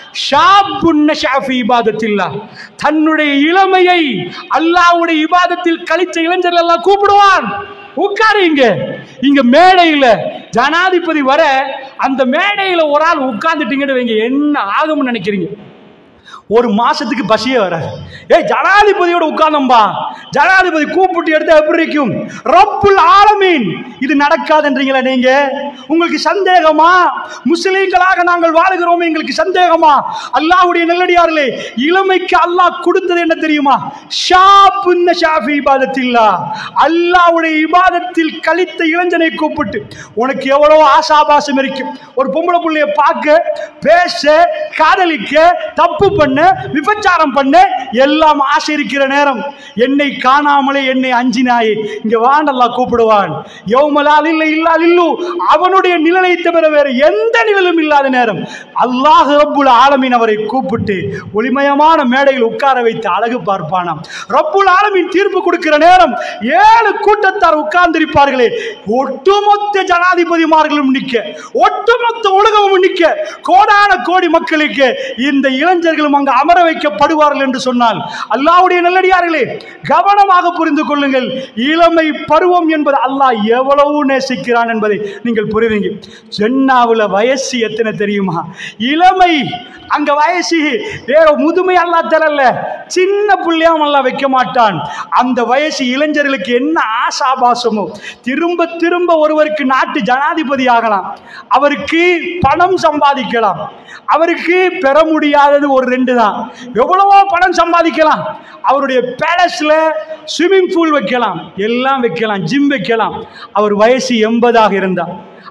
ஷாபுன்ன ஷாஃபி இபாதத்தில்லா தன்னுடைய இளமையை அல்லாஹ்வுடைய இபாதத்தில் கழிச்ச இளைஞர்கள் எல்லாம் கூப்பிடுவான் உட்காரு இங்க இங்க மேடையில ஜனாதிபதி வர அந்த மேடையில ஒரு ஆள் உட்கார்ந்துட்டீங்கன்னு வைங்க என்ன ஆகும்னு நினைக்கிறீங்க ஒரு மாசத்துக்கு பசியே வராது ஏய் ஜனாதிபதியோட உட்கார்ந்தம்பா ஜனாதிபதி கூப்பிட்டு எடுத்தா எப்படி இருக்கும் ரப்புல் ஆலமீன் இது நடக்காதுன்றீங்களா நீங்க உங்களுக்கு சந்தேகமா முஸ்லீம்களாக நாங்கள் வாழுகிறோம் எங்களுக்கு சந்தேகமா அல்லாஹ்வுடைய நல்லடியார்களே இளமைக்கு அல்லாஹ் கொடுத்தது என்ன தெரியுமா ஷாப்புன்ன ஷாஃபி இபாதத்தில்லா அல்லாஹ்வுடைய இபாதத்தில் கழித்த இளைஞனை கூப்பிட்டு உனக்கு எவ்வளவு ஆசாபாசம் இருக்கும் ஒரு பொம்பளை புள்ளைய பார்க்க பேச காதலிக்க தப்பு பண்ண விபச்சாரம் பண்ண எல்லாம் ஆசை இருக்கிற நேரம் என்னை காணாமலே என்னை அஞ்சினாயே இங்க வாண்டல்லா கூப்பிடுவான் யௌமலால் இல்லை இல்லால் இல்லு அவனுடைய நிழலை தவிர வேற எந்த நிழலும் இல்லாத நேரம் அல்லாஹ் ரப்புல் ஆலமீன் அவரை கூப்பிட்டு ஒளிமயமான மேடையில் உட்கார வைத்து அழகு பார்ப்பானாம் ரப்புல் ஆலமீன் தீர்ப்பு கொடுக்கிற நேரம் ஏழு கூட்டத்தார் உட்கார்ந்திருப்பார்களே ஒட்டுமொத்த ஜனாதிபதிமார்களும் நிற்க ஒட்டுமொத்த உலகமும் நிற்க கோடான கோடி மக்களுக்கு இந்த இளைஞர்களும் அங்கு அமர வைக்கப்படுவார்கள் என்று சொன்னால் அல்லாஹ்வுடைய நல்லடியார்களே கவனமாக புரிந்து கொள்ளுங்கள் இளமை பருவம் என்பது அல்லாஹ் எவ்வளவு நேசிக்கிறான் என்பதை நீங்கள் புரிவீங்க ஜென்னாவுல வயசு எத்தனை தெரியுமா இளமை அங்க வயசு வேற முதுமை அல்லா தரல சின்ன புள்ளையாம் அல்லா வைக்க மாட்டான் அந்த வயசு இளைஞர்களுக்கு என்ன ஆசாபாசமோ திரும்ப திரும்ப ஒருவருக்கு நாட்டு ஜனாதிபதி ஆகலாம் அவருக்கு பணம் சம்பாதிக்கலாம் அவருக்கு பெற முடியாதது ஒரு ரெண்டு தான் எவ்வளவோ பணம் சம்பாதிக்கலாம் அவருடைய பேலஸ்ல ஸ்விம்மிங் பூல் வைக்கலாம் எல்லாம் வைக்கலாம் ஜிம் வைக்கலாம் அவர் வயசு எண்பதாக இருந்தார்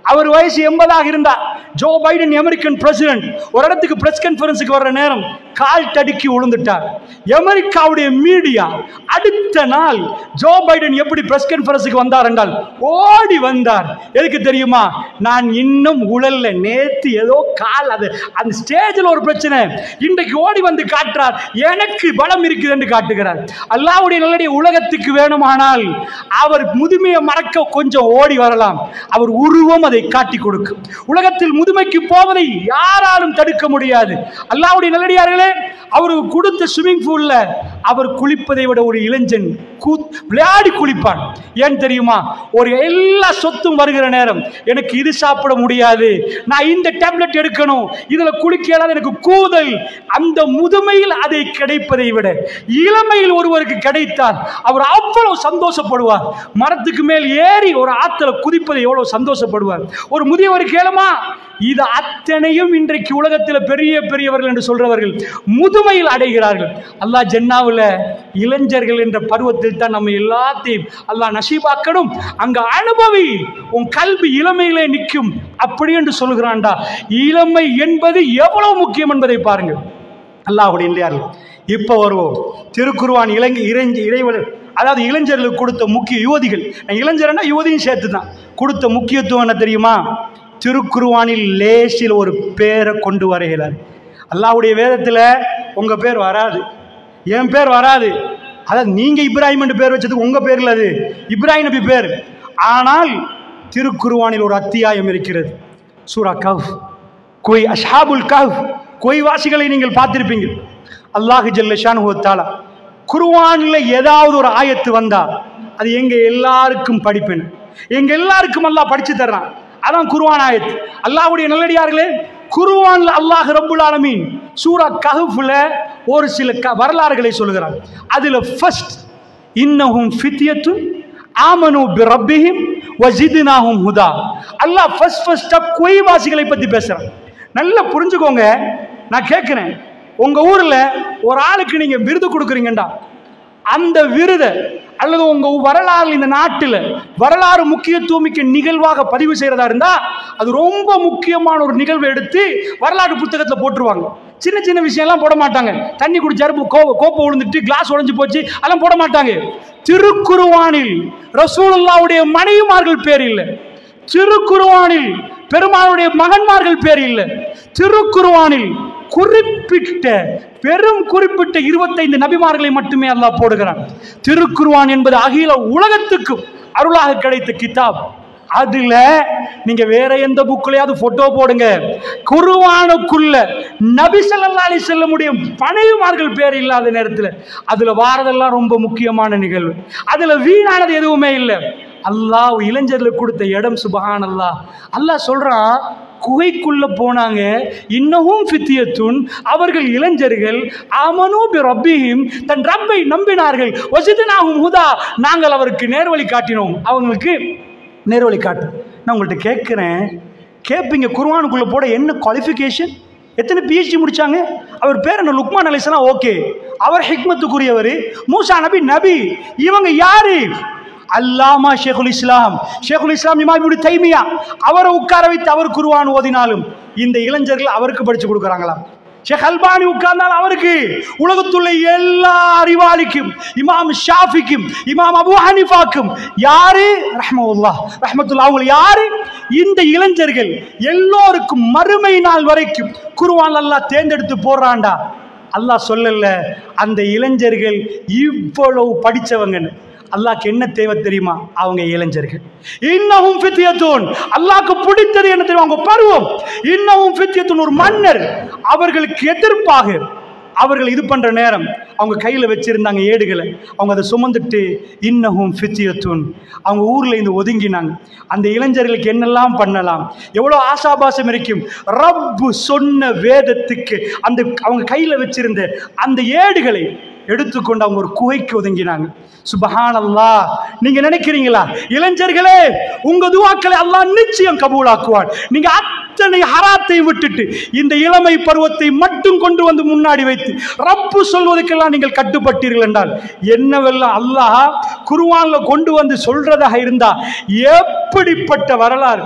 அவர் வயசு எண்பதாக இருந்தார் ஜோ பைடன் அமெரிக்கன் பிரசிடென்ட் ஒரு இடத்துக்கு பிரஸ் கான்ஃபரன்ஸுக்கு வர்ற நேரம் கால் தடுக்கி விழுந்துட்டார் அமெரிக்காவுடைய மீடியா அடுத்த நாள் ஜோ பைடன் எப்படி பிரஸ் கான்ஃபரன்ஸுக்கு வந்தார் என்றால் ஓடி வந்தார் எதுக்கு தெரியுமா நான் இன்னும் உழல்ல நேத்து ஏதோ கால் அது அந்த ஸ்டேஜில் ஒரு பிரச்சனை இன்றைக்கு ஓடி வந்து காட்டுறார் எனக்கு பலம் இருக்குது என்று காட்டுகிறார் அல்லாவுடைய நல்லடைய உலகத்துக்கு வேணுமானால் அவர் முதுமையை மறக்க கொஞ்சம் ஓடி வரலாம் அவர் உருவம் அதை காட்டி கொடுக்கும் உலகத்தில் முதுமைக்கு போவதை யாராலும் தடுக்க முடியாது அல்லாவுடைய நல்லடியார்களே அவருக்கு கொடுத்த ஸ்விம்மிங் பூல்ல அவர் குளிப்பதை விட ஒரு இளைஞன் கூ- விளையாடி குளிப்பான் ஏன் தெரியுமா ஒரு எல்லா சொத்தும் வருகிற நேரம் எனக்கு இது சாப்பிட முடியாது நான் இந்த டேப்லெட் எடுக்கணும் இதுல குளிக்க இயலாது எனக்கு கூதல் அந்த முதுமையில் அதை கிடைப்பதை விட இளமையில் ஒருவருக்கு கிடைத்தால் அவர் அவ்வளவு சந்தோஷப்படுவார் மரத்துக்கு மேல் ஏறி ஒரு ஆத்துல குதிப்பதை எவ்வளவு சந்தோஷப்படுவார் ஒரு முதியவர் கேளுமா இது அத்தனையும் இன்றைக்கு உலகத்தில் பெரிய பெரியவர்கள் என்று சொல்றவர்கள் முதுமையில் அடைகிறார்கள் அல்லாஹ் ஜென்னாவில் இளைஞர்கள் என்ற பருவத்தில் தான் நம்ம எல்லாத்தையும் அல்லாஹ் நசீபாக்கணும் அங்க அனுபவி உன் கல்வி இளமையிலே நிற்கும் அப்படி என்று சொல்கிறான்டா இளமை என்பது எவ்வளவு முக்கியம் என்பதை பாருங்கள் அல்லாஹுடைய இல்லையார்கள் இப்போ வருவோம் திருக்குருவான் இளைஞ இளைஞ இறைவல் அதாவது இளைஞர்களுக்கு கொடுத்த முக்கிய யுவதிகள் நான் இளைஞர்னா யுவதியும் சேர்த்து தான் கொடுத்த முக்கியத்துவம் என்ன தெரியுமா திருக்குருவானில் லேசில் ஒரு பேரை கொண்டு வருகிறார் அல்லாஹ்வுடைய வேதத்தில் உங்கள் பேர் வராது என் பேர் வராது அதாவது நீங்கள் இப்ராஹிம் என்று பேர் வச்சதுக்கு உங்கள் பேர் இல்லை அது இப்ராஹிம் நபி பேர் ஆனால் திருக்குருவானில் ஒரு அத்தியாயம் இருக்கிறது சூரா கவ் கொய் அஷாபுல் கவ் கொய் வாசிகளை நீங்கள் பார்த்திருப்பீங்க அல்லாஹு ஜல்லஷான் தாலா குருவானில் ஏதாவது ஒரு ஆயத்து வந்தா அது எங்க எல்லாருக்கும் படிப்பேன் எங்க எல்லாருக்கும் அல்லாஹ் படிச்சு தர்றான் அதான் குருவான் ஆயத்து அல்லாஹ்வுடைய நல்லடியார்களே குருவான்ல அல்லாஹ் ரப்புல் ஆலமீன் சூரா கஹஃப்ல ஒரு சில க வரலாறுகளை சொல்கிறான் அதுல ஃபர்ஸ்ட் இன்னஹும் ஃபித்யத்துன் ஆமனு பிரப்பிஹிம் வஜித்னாஹும் ஹுதா அல்லாஹ் ஃபர்ஸ்ட் ஃபர்ஸ்டா குய்வாசிகளை பத்தி பேசுறான் நல்லா புரிஞ்சுக்கோங்க நான் கேட்கிறேன் உங்க ஊர்ல ஒரு ஆளுக்கு நீங்க விருது கொடுக்குறீங்கடா அந்த விருதை அல்லது உங்க வரலாறு இந்த நாட்டில் வரலாறு முக்கியத்துவமிக்க நிகழ்வாக பதிவு செய்யறதா இருந்தா அது ரொம்ப முக்கியமான ஒரு நிகழ்வை எடுத்து வரலாறு புத்தகத்தில் போட்டுருவாங்க சின்ன சின்ன விஷயம்லாம் போட மாட்டாங்க தண்ணி குடிச்சாரு கோ கோப்பை விழுந்துட்டு கிளாஸ் உடைஞ்சு போச்சு அதெல்லாம் போட மாட்டாங்க திருக்குருவானில் ரசூலுல்லாவுடைய மனைவிமார்கள் பேர் இல்லை திருக்குருவானில் பெருமாளுடைய மகன்மார்கள் பேர் இல்லை திருக்குருவானில் குறிப்பிட்ட பெரும் குறிப்பிட்ட இருபத்தைந்து நபிமார்களை மட்டுமே அல்லாஹ் போடுகிறான் திருக்குருவான் என்பது அகில உலகத்துக்கும் அருளாக கிடைத்த கிதாப் அதுல நீங்க வேற எந்த புக்லயாவது போட்டோ போடுங்க குருவானுக்குள்ள நபி ஸல்லல்லாஹு அலைஹி செல்ல முடியும் பனையுமார்கள் பேர் இல்லாத நேரத்தில் அதுல வாரதெல்லாம் ரொம்ப முக்கியமான நிகழ்வு அதுல வீணானது எதுவுமே இல்லை அல்லாஹ் இளைஞர்களுக்கு கொடுத்த இடம் சுபஹான் அல்லாஹ் அல்லாஹ் சொல்றான் குகைக்குள்ள போனாங்க இன்னமும் ஃபித்தியத்துன் அவர்கள் இளைஞர்கள் அமனு பி ரப்பிஹிம் தன் ரப்பை நம்பினார்கள் வசிதனாகும் ஹுதா நாங்கள் அவருக்கு நேர்வழி காட்டினோம் அவங்களுக்கு நேர்வழி காட்டு நான் உங்கள்கிட்ட கேட்குறேன் கேட்பீங்க குர்ஆனுக்குள்ள போட என்ன குவாலிஃபிகேஷன் எத்தனை பிஹெச்டி முடிச்சாங்க அவர் பேர் என்ன லுக்மான் அலிஸ்லாம் ஓகே அவர் ஹிக்மத்துக்குரியவர் மூசா நபி நபி இவங்க யாரு அல்லாமா ஷேகுல் இஸ்லாம் ஷேகுல் இஸ்லாம் இமாம் இப்னு தைமியா அவரை உட்கார வைத்து அவர் குருவான் ஓதினாலும் இந்த இளைஞர்கள் அவருக்கு படிச்சு கொடுக்குறாங்களாம் ஷேக் அல்பானி உட்கார்ந்தால் அவருக்கு உலகத்துள்ள எல்லா அறிவாளிக்கும் இமாம் ஷாஃபிக்கும் இமாம் அபு ஹனிஃபாக்கும் யாரு ரஹ்மவுல்லா ரஹ்மத்துல்லா அவங்க யாரு இந்த இளைஞர்கள் எல்லோருக்கும் மறுமை நாள் வரைக்கும் குருவான் அல்லாஹ் தேர்ந்தெடுத்து போடுறான்டா அல்லாஹ் சொல்லல அந்த இளைஞர்கள் இவ்வளவு படிச்சவங்கன்னு அல்லாஹ்க்கு என்ன தேவை தெரியுமா அவங்க இளைஞர்கள் இன்னமும் ஃபித்யத்தூன் அல்லாஹ்க்கு பிடித்தது என்ன தெரியுமா அவங்க பருவம் இன்னமும் ஃபித்யத்தூன் ஒரு மன்னர் அவர்களுக்கு எதிர்ப்பாக அவர்கள் இது பண்ற நேரம் அவங்க கையில் வச்சிருந்தாங்க ஏடுகளை அவங்க அதை சுமந்துட்டு இன்னமும் ஃபித்தியத்துன் அவங்க ஊர்ல இருந்து ஒதுங்கினாங்க அந்த இளைஞர்களுக்கு என்னெல்லாம் பண்ணலாம் எவ்வளோ ஆசாபாசம் இருக்கும் ரப்பு சொன்ன வேதத்துக்கு அந்த அவங்க கையில் வச்சிருந்த அந்த ஏடுகளை எடுத்துக்கொண்டு அவங்க ஒரு குகைக்கு ஒதுங்கினாங்க சுபஹானல்லா நீங்க நினைக்கிறீங்களா இளைஞர்களே உங்க துவாக்களை அல்லாஹ் நிச்சயம் கபூலாக்குவான் நீங்க அத்தனை ஹராத்தை விட்டுட்டு இந்த இளமை பருவத்தை மட்டும் கொண்டு வந்து முன்னாடி வைத்து ரப்பு சொல்வதற்கெல்லாம் நீங்கள் கட்டுப்பட்டீர்கள் என்றால் என்னவெல்லாம் அல்லாஹ் குருவான்ல கொண்டு வந்து சொல்றதாக இருந்தா எப்படிப்பட்ட வரலாறு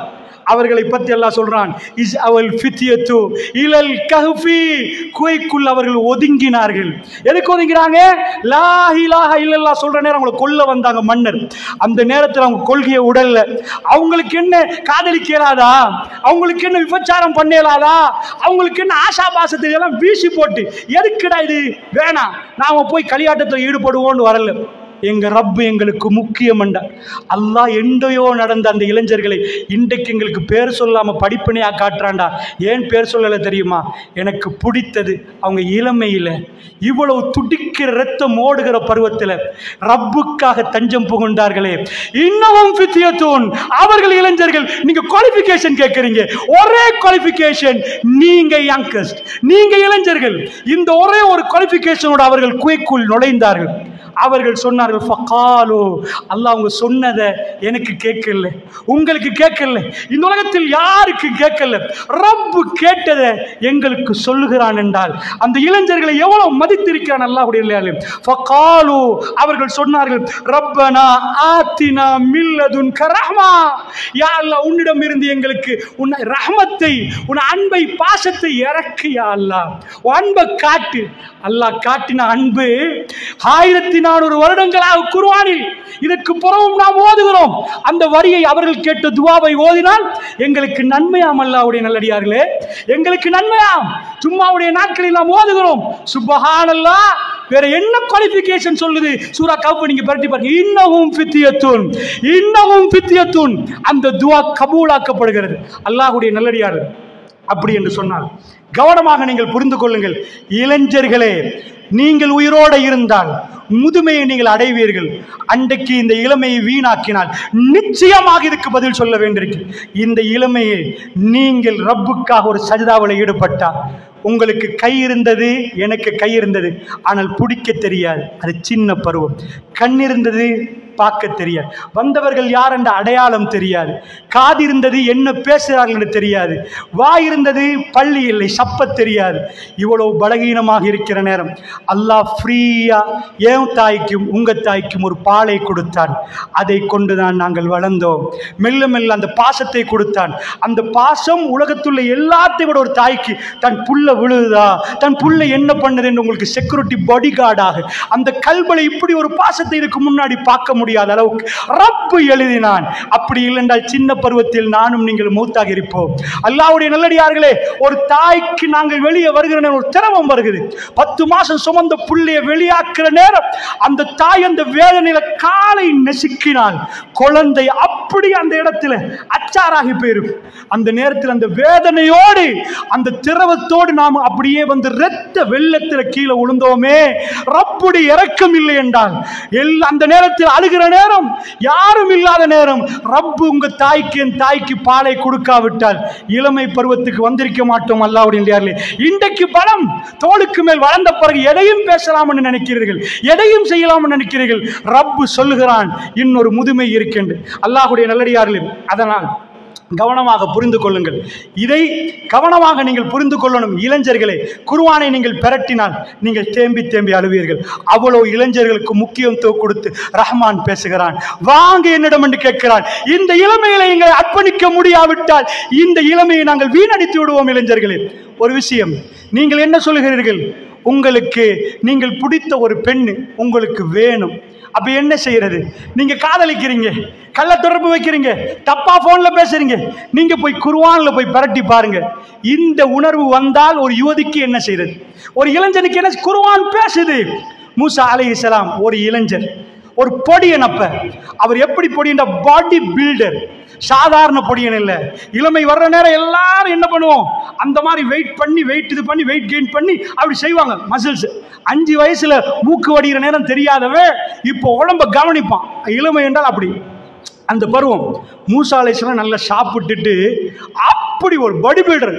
அவர்களை பற்றி எல்லாம் சொல்றான் இஸ் அவள் ஃபித்தியத்து இலல் கஹ்ஃபி குகைக்குள் அவர்கள் ஒதுங்கினார்கள் எதுக்கு ஒதுங்கினாங்க லா இலாஹ இல்லல்லா சொல்ற நேரம் அவங்களை கொல்ல வந்தாங்க மன்னர் அந்த நேரத்தில் அவங்க கொள்கையை உடல்ல அவங்களுக்கு என்ன காதலிக்க இயலாதா அவங்களுக்கு என்ன விபச்சாரம் பண்ண இயலாதா அவங்களுக்கு என்ன ஆசாபாசத்தை எல்லாம் வீசி போட்டு எதுக்குடா இது வேணாம் நாம போய் களியாட்டத்தில் ஈடுபடுவோம்னு வரல எங்க ரப்பு எங்களுக்கு முக்கியமண்டா அல்லாஹ் எண்டையோ நடந்த அந்த இளைஞர்களை இன்றைக்கு எங்களுக்கு பேர் சொல்லாம படிப்பினையா காட்டுறான்டா ஏன் பேர் சொல்லலை தெரியுமா எனக்கு பிடித்தது அவங்க இளமையில இவ்வளவு துடிக்கிற ரத்தம் ஓடுகிற பருவத்தில் ரப்புக்காக தஞ்சம் புகுண்டார்களே இன்னமும் ஃபித்தியத்தூன் அவர்கள் இளைஞர்கள் நீங்க குவாலிஃபிகேஷன் கேட்குறீங்க ஒரே குவாலிஃபிகேஷன் நீங்க யங்கஸ்ட் நீங்க இளைஞர்கள் இந்த ஒரே ஒரு குவாலிஃபிகேஷனோட அவர்கள் குகைக்குள் நுழைந்தார்கள் அவர்கள் சொன்னார்கள் ஃபகாலு அல்லாஹ் அவங்க சொன்னதை எனக்கு கேட்கல உங்களுக்கு கேட்கல இந்த உலகத்தில் யாருக்கு கேட்கல ரப்பு கேட்டதை எங்களுக்கு சொல்லுகிறான் என்றால் அந்த இளைஞர்களை எவ்வளவு மதித்திருக்கிறான் அல்லாஹ்வுடைய இல்லையாலே ஃபகாலு அவர்கள் சொன்னார்கள் ரப்பனா ஆத்தினா மில்லதுன் கரஹ்மா யா அல்லாஹ் உன்னிடம் இருந்து எங்களுக்கு உன் ரஹமத்தை உன் அன்பை பாசத்தை இறக்கு யா அல்லாஹ் உன் அன்பை காட்டு அல்லாஹ் காட்டின அன்பு ஆயிரத்தி நானூறு வருடங்களாக குர்ஆனில் இதற்கு புறவும் நாம் ஓதுகிறோம் அந்த வரியை அவர்கள் கேட்ட துவாவை ஓதினால் எங்களுக்கு நன்மையாம் அல்லாவுடைய நல்லடியார்களே எங்களுக்கு நன்மையாம் சும்மாவுடைய நாட்களில் நாம் ஓதுகிறோம் சுபஹானல்லா வேற என்ன குவாலிஃபிகேஷன் சொல்லுது சூரா கவுப்பு நீங்க பரட்டி பாருங்க இன்னமும் ஃபித்தியத்துன் இன்னமும் ஃபித்தியத்துன் அந்த துவா கபூலாக்கப்படுகிறது அல்லாஹ்வுடைய நல்லடியார்கள் அப்படி என்று சொன்னால் கவனமாக நீங்கள் புரிந்து கொள்ளுங்கள் இளைஞர்களே நீங்கள் உயிரோடு இருந்தால் முதுமையை நீங்கள் அடைவீர்கள் அன்றைக்கு இந்த இளமையை வீணாக்கினால் நிச்சயமாக இதுக்கு பதில் சொல்ல வேண்டியிருக்கு இந்த இளமையை நீங்கள் ரப்புக்காக ஒரு சஜிதாவில் ஈடுபட்டால் உங்களுக்கு கை இருந்தது எனக்கு கை இருந்தது ஆனால் பிடிக்க தெரியாது அது சின்ன பருவம் கண் இருந்தது பார்க்க தெரியாது வந்தவர்கள் யார் என்ற அடையாளம் தெரியாது காது இருந்தது என்ன பேசுகிறார்கள் என்று தெரியாது வாய் இருந்தது பள்ளி இல்லை சப்ப தெரியாது இவ்வளவு பலகீனமாக இருக்கிற நேரம் அல்லாஹ் ஃப்ரீயா என் தாய்க்கும் உங்க தாய்க்கும் ஒரு பாலை கொடுத்தான் அதை கொண்டுதான் நாங்கள் வளர்ந்தோம் மெல்ல மெல்ல அந்த பாசத்தை கொடுத்தான் அந்த பாசம் உலகத்துள்ள எல்லாத்தையும் விட ஒரு தாய்க்கு தன் புல்ல விழுதா தன் புல்ல என்ன பண்ணுது என்று உங்களுக்கு செக்யூரிட்டி பாடி கார்டாக அந்த கல்வலை இப்படி ஒரு பாசத்தை இதுக்கு முன்னாடி பார்க்க முடியாத அளவுக்கு ரப்பு எழுதினான் அப்படி இல்லைன்றால் சின்ன பருவத்தில் நானும் நீங்கள் மூத்தாக இருப்போம் அல்லாவுடைய நல்லடியார்களே ஒரு தாய்க்கு நாங்கள் வெளியே வருகிற நேரம் ஒரு திரவம் வருகிறது பத்து மாசம் சுமந்த புள்ளைய வெளியாக்குற நேரம் அந்த தாய் அந்த வேதனையில காலை நெசுக்கினால் குழந்தை அப்படி அந்த இடத்துல அச்சாராகி போயிரும் அந்த நேரத்தில் அந்த வேதனையோடு அந்த திரவத்தோடு நாம் அப்படியே வந்து இரத்த வெள்ளத்தில் கீழே விழுந்தோமே ரப்புடி இறக்கம் இல்லை என்றால் எல்லா அந்த நேரத்தில் அழுகிற நேரம் யாரும் இல்லாத நேரம் ரப்பு உங்க தாய்க்கு என் தாய்க்கு பாலை கொடுக்காவிட்டால் இளமை பருவத்துக்கு வந்திருக்க மாட்டோம் அல்லாவுடைய இன்றைக்கு பலம் தோளுக்கு மேல் வளர்ந்த பிறகு எதையும் பேசலாம்னு நினைக்கிறீர்கள் எதையும் செய்யலாம்னு நினைக்கிறீர்கள் ரப்பு சொல்லுகிறான் இன்னொரு முதுமை இருக்கின்ற அல்லாஹுடைய நல்லடியார்களே அதனால் கவனமாக புரிந்து கொள்ளுங்கள் இதை கவனமாக நீங்கள் புரிந்து கொள்ளணும் இளைஞர்களே குருவானை நீங்கள் பெரட்டினால் நீங்கள் தேம்பி தேம்பி அழுவீர்கள் அவ்வளோ இளைஞர்களுக்கு முக்கியத்துவம் கொடுத்து ரஹ்மான் பேசுகிறான் வாங்க என்னிடம் என்று கேட்கிறான் இந்த இளமையில எங்களை அர்ப்பணிக்க முடியாவிட்டால் இந்த இளமையை நாங்கள் வீணடித்து விடுவோம் இளைஞர்களே ஒரு விஷயம் நீங்கள் என்ன சொல்கிறீர்கள் உங்களுக்கு நீங்கள் பிடித்த ஒரு பெண் உங்களுக்கு வேணும் அப்ப என்ன செய்யறது நீங்க காதலிக்கிறீங்க கள்ள தொடர்பு வைக்கிறீங்க தப்பா போன்ல பேசுறீங்க நீங்க போய் குருவான்ல போய் பரட்டி பாருங்க இந்த உணர்வு வந்தால் ஒரு யுவதிக்கு என்ன செய்யறது ஒரு இளைஞனுக்கு என்ன குருவான் பேசுது மூசா அலைஹிஸ்ஸலாம் ஒரு இளைஞர் ஒரு பொடியன் அப்ப அவர் எப்படி பொடியன்ற பாடி பில்டர் சாதாரண பொடியன் இல்லை இளமை வர்ற நேரம் எல்லாரும் என்ன பண்ணுவோம் அந்த மாதிரி வெயிட் பண்ணி வெயிட் இது பண்ணி வெயிட் கெயின் பண்ணி அப்படி செய்வாங்க மசில்ஸ் அஞ்சு வயசுல மூக்கு வடிகிற நேரம் தெரியாதவன் இப்போ உடம்ப கவனிப்பான் இளமை என்றால் அப்படி அந்த பருவம் மூசாலேஸ்வரம் நல்லா சாப்பிட்டுட்டு அப்படி ஒரு பாடி பில்டர்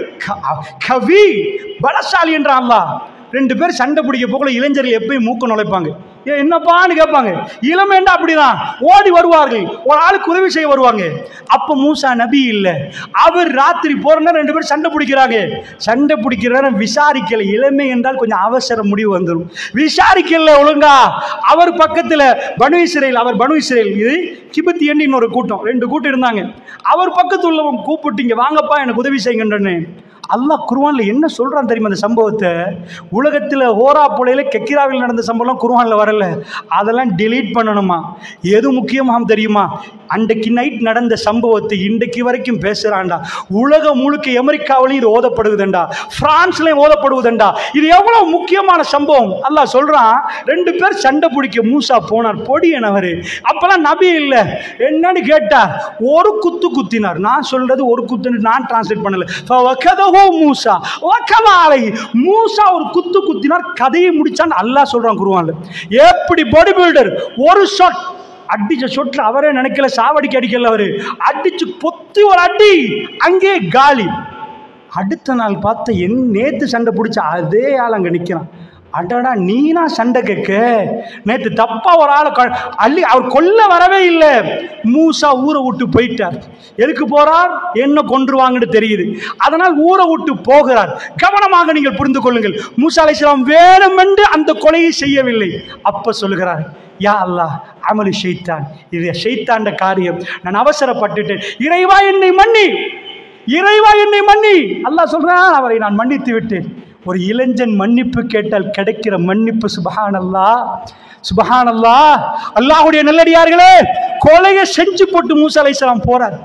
கவி பலசாலி என்ற அல்லாஹ் ரெண்டு பேர் சண்டை பிடிக்க போகல இளைஞர்கள் எப்பயும் மூக்க நுழைப்பாங்க ஏன் என்னப்பான்னு கேட்பாங்க இளமைண்டா அப்படிதான் ஓடி வருவார்கள் ஒரு ஆளுக்கு உதவி செய்ய வருவாங்க அப்ப மூசா நபி இல்ல அவர் ராத்திரி போறனா ரெண்டு பேரும் சண்டை பிடிக்கிறாங்க சண்டை பிடிக்கிற நேரம் விசாரிக்கல இளமை என்றால் கொஞ்சம் அவசர முடிவு வந்துடும் விசாரிக்கல ஒழுங்கா அவர் பக்கத்துல பனு இஸ்ரேல் அவர் பனு இஸ்ரேல் இது கிபத்தி எண்ணி இன்னொரு கூட்டம் ரெண்டு கூட்டம் இருந்தாங்க அவர் பக்கத்து உள்ளவங்க கூப்பிட்டீங்க வாங்கப்பா எனக்கு உதவி செய்யுங்கன்றன்னு அல்லாஹ் குர்ஆன்ல என்ன சொல்றான் தெரியுமா அந்த சம்பவத்தை உலகத்தில் ஹோரா புலையில கெக்கிராவில் நடந்த சம்பவம் குர்ஆன்ல வரல அதெல்லாம் delete பண்ணணுமா எது முக்கியமாம் தெரியுமா அன்றைக்கு நைட் நடந்த சம்பவத்தை இன்றைக்கு வரைக்கும் பேசுறான்டா உலகம் முழுக்க அமெரிக்காவிலையும் இது ஓதப்படுவதுண்டா பிரான்ஸ்லயும் ஓதப்படுவதுண்டா இது எவ்வளவு முக்கியமான சம்பவம் அல்லாஹ் சொல்றான் ரெண்டு பேர் சண்டை பிடிக்க மூசா போனார் பொடியனவர் அப்பெல்லாம் நபி இல்லை என்னன்னு கேட்டார் ஒரு குத்து குத்தினார் நான் சொல்றது ஒரு குத்துன்னு நான் டிரான்ஸ்லேட் பண்ணல ஃபவகதஹு மூசா வகல அலைஹி மூசா ஒரு குத்து குத்தினார் கதையை முடிச்சான்னு அல்லாஹ் சொல்றான் குருவான்ல எப்படி பாடி பில்டர் ஒரு ஷாட் அடிச்ச சொட்ல அவரே நினைக்கல சாவடிக்கு அடிக்கல அவரு அடிச்சு பொத்தி ஒரு அடி அங்கே காலி அடுத்த நாள் பார்த்த என் நேத்து சண்டை பிடிச்ச அதே ஆள் அங்கே நிற்கிறான் அடடா நீனா சண்டை கேட்க நேத்து தப்பா ஒரு ஆளை கொ- அள்ளி அவர் கொல்ல வரவே இல்லை மூசா ஊரை விட்டு போயிட்டார் எதுக்கு போறார் என்ன கொன்றுவாங்கன்னு தெரியுது அதனால் ஊரை விட்டு போகிறார் கவனமாக நீங்கள் புரிந்து கொள்ளுங்கள் மூசா அலைஹிஸ்ஸலாம் வேணுமென்று அந்த கொலையை செய்யவில்லை அப்ப சொல்லுகிறார் யா அல்லாஹ் அமலு ஷைத்தான் இது ஷைத்தாண்ட காரியம் நான் அவசரப்பட்டுட்டேன் இறைவா என்னை மன்னி இறைவா என்னை மன்னி அல்லாஹ் சொல்றான் அவரை நான் மன்னித்து விட்டேன் ஒரு இளைஞன் மன்னிப்பு கேட்டால் கிடைக்கிற மன்னிப்பு சுபஹான் அல்லாஹ் சுபஹான் அல்லாஹ் அல்லாஹ்வுடைய நல்லடியார்களே கொலையை செஞ்சு போட்டு மூசா அலைஹிஸ்ஸலாம் போறார்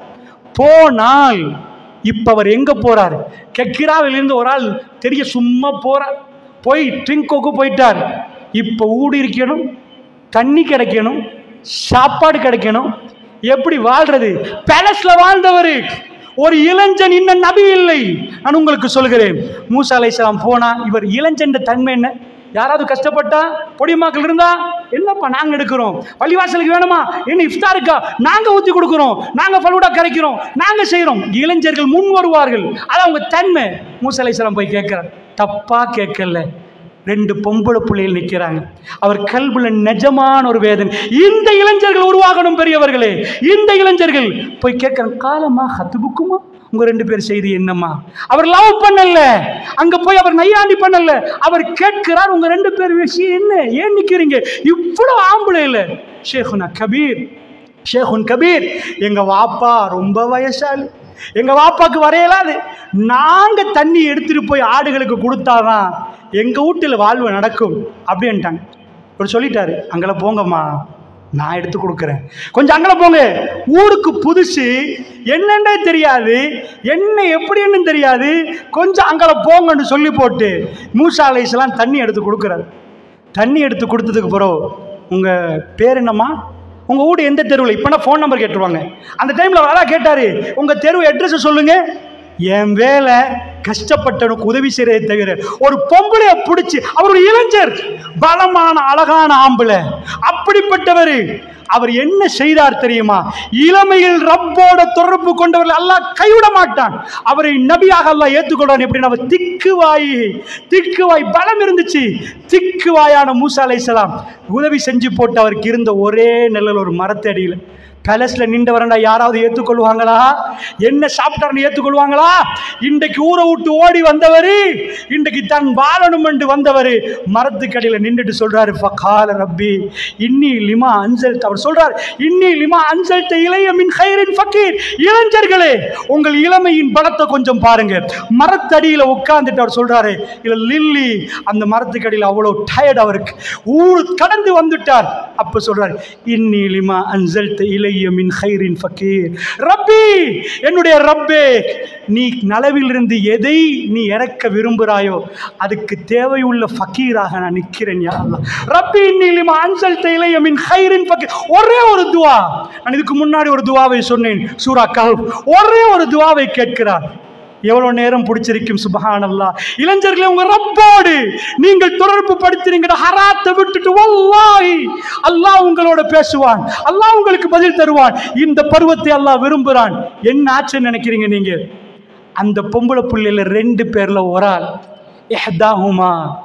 போனால் இப்ப அவர் எங்க போறார் கெக்கிராவிலிருந்து ஒரு ஆள் தெரிய சும்மா போறார் போய் ட்ரிங்கோக்கு போயிட்டார் இப்ப ஊடு இருக்கணும் தண்ணி கிடைக்கணும் சாப்பாடு கிடைக்கணும் எப்படி வாழ்றது பேலஸ்ல வாழ்ந்தவர் ஒரு இளைஞன் இன்னும் நபி இல்லை நான் உங்களுக்கு சொல்கிறேன் மூசா அலைஹிஸ்ஸலாம் போனா இவர் இளைஞன் தன்மை என்ன யாராவது கஷ்டப்பட்டா பொடிமாக்கள் இருந்தா என்னப்பா நாங்க எடுக்கிறோம் பள்ளிவாசலுக்கு வேணுமா என்ன இஃப்தாருக்கா நாங்க ஊத்தி கொடுக்கிறோம் நாங்க ஃபலூடா கரைக்கிறோம் நாங்க செய்றோம் இளைஞர்கள் முன் வருவார்கள் அது அவங்க தன்மை மூசா அலைஹிஸ்ஸலாம் போய் கேட்கிறார் தப்பா கேட்கல ரெண்டு பொம்பளை பிள்ளைகள் நிற்கிறாங்க அவர் கல்புல நிஜமான ஒரு வேதனை இந்த இளைஞர்கள் உருவாகணும் பெரியவர்களே இந்த இளைஞர்கள் போய் கேட்கிறாங்க காலமா ஹத்துபுக்குமா உங்க ரெண்டு பேர் செய்தி என்னம்மா அவர் லவ் பண்ணல அங்க போய் அவர் நையாண்டி பண்ணல அவர் கேட்கிறார் உங்க ரெண்டு பேர் விஷயம் என்ன ஏன் நிக்கிறீங்க இவ்வளவு ஆம்பளை இல்ல ஷேகுனா கபீர் ஷேகுன் கபீர் எங்க வாப்பா ரொம்ப வயசாளி எங்க வாப்பாக்கு வரையலாது நாங்க தண்ணி எடுத்துட்டு போய் ஆடுகளுக்கு கொடுத்தாதான் எங்க வீட்டுல வாழ்வு நடக்கும் அப்படின்ட்டாங்க ஒரு சொல்லிட்டாரு அங்கல போங்கம்மா நான் எடுத்து கொடுக்குறேன் கொஞ்சம் அங்கல போங்க ஊருக்கு புதுசு என்னன்னே தெரியாது என்ன எப்படின்னு தெரியாது கொஞ்சம் அங்கல போங்கன்னு சொல்லி போட்டு மூசா அலைஸ்லாம் தண்ணி எடுத்து கொடுக்குறாரு தண்ணி எடுத்து கொடுத்ததுக்கு பிறகு உங்க பேர் என்னம்மா உங்க வீடு எந்த தெருவில் இப்போனா ஃபோன் நம்பர் கேட்டுருவாங்க அந்த டைம்ல வரா கேட்டாரு உங்க தெரு அட்ரஸ் சொல்லுங்க என் வேலை கஷ்டப்பட்டவனுக்கு உதவி செய்யறதை தவிர ஒரு பொம்பளைய பிடிச்சி அவர் ஒரு இளைஞர் பலமான அழகான ஆம்பளை அப்படிப்பட்டவர் அவர் என்ன செய்தார் தெரியுமா இளமையில் ரப்போட தொடர்பு கொண்டவர்கள் அல்லாஹ் கைவிட மாட்டான் அவரை நபியாக அல்லாஹ் ஏற்றுக்கொண்டான் எப்படின்னா அவர் திக்குவாய் திக்குவாய் பலம் இருந்துச்சு திக்குவாயான மூசா அலைஹிஸ்ஸலாம் உதவி செஞ்சு போட்டு அவருக்கு இருந்த ஒரே நிழல் ஒரு மரத்தடியில் பேலஸ்ல நின்றவரண்டா யாராவது ஏற்றுக்கொள்வாங்களா என்ன சாப்பிட்டாருன்னு ஏற்றுக்கொள்வாங்களா இன்றைக்கு ஊரை விட்டு ஓடி வந்தவர் இன்றைக்கு தன் வாழணும் என்று வந்தவர் மரத்துக்கடியில் நின்றுட்டு சொல்றாரு ஃபகால ரப்பி இன்னி லிமா அஞ்சல் அவர் சொல்றார் இன்னி லிமா அஞ்சல் இளைய மின் ஹைரின் ஃபக்கீர் இளைஞர்களே உங்கள் இளமையின் பலத்தை கொஞ்சம் பாருங்க மரத்தடியில் உட்கார்ந்துட்டு அவர் சொல்றாரு இல்ல லில்லி அந்த மரத்துக்கடியில் அவ்வளோ டயர்ட் அவருக்கு ஊர் கடந்து வந்துட்டார் அப்ப சொல்றாரு இன்னி லிமா அன்சல் இளைய மின் ஹைரின் ஃபக்கீர் ரப்பி என்னுடைய ரப்பே நீ நலவிலிருந்து எதை நீ இறக்க விரும்புகிறாயோ அதுக்கு தேவையுள்ள ஃபக்கீராக நான் நிற்கிறேன் யா அல்லாஹ் ரப்பி இன்னி லிமா அன்சல் இளைய மின் ஹைரின் ஃபக்கீர் ஒரே ஒரு துவா நான் இதுக்கு முன்னாடி ஒரு துவாவை சொன்னேன் சூரா கல்ப் ஒரே ஒரு துவாவை கேட்கிறார் எவ்வளவு நேரம் பிடிச்சிருக்கும் சுபஹானல்லா இளைஞர்களே உங்க ரப்போடு நீங்கள் தொடர்பு படுத்துறீங்க ஹராத்தை விட்டுட்டு வல்லாஹி அல்லாஹ் உங்களோட பேசுவான் அல்லாஹ் உங்களுக்கு பதில் தருவான் இந்த பருவத்தை அல்லாஹ் விரும்புறான் என்ன ஆச்சுன்னு நினைக்கிறீங்க நீங்க அந்த பொம்பளை புள்ளையில ரெண்டு பேர்ல ஒரு ஆள் எஹ்தாஹுமா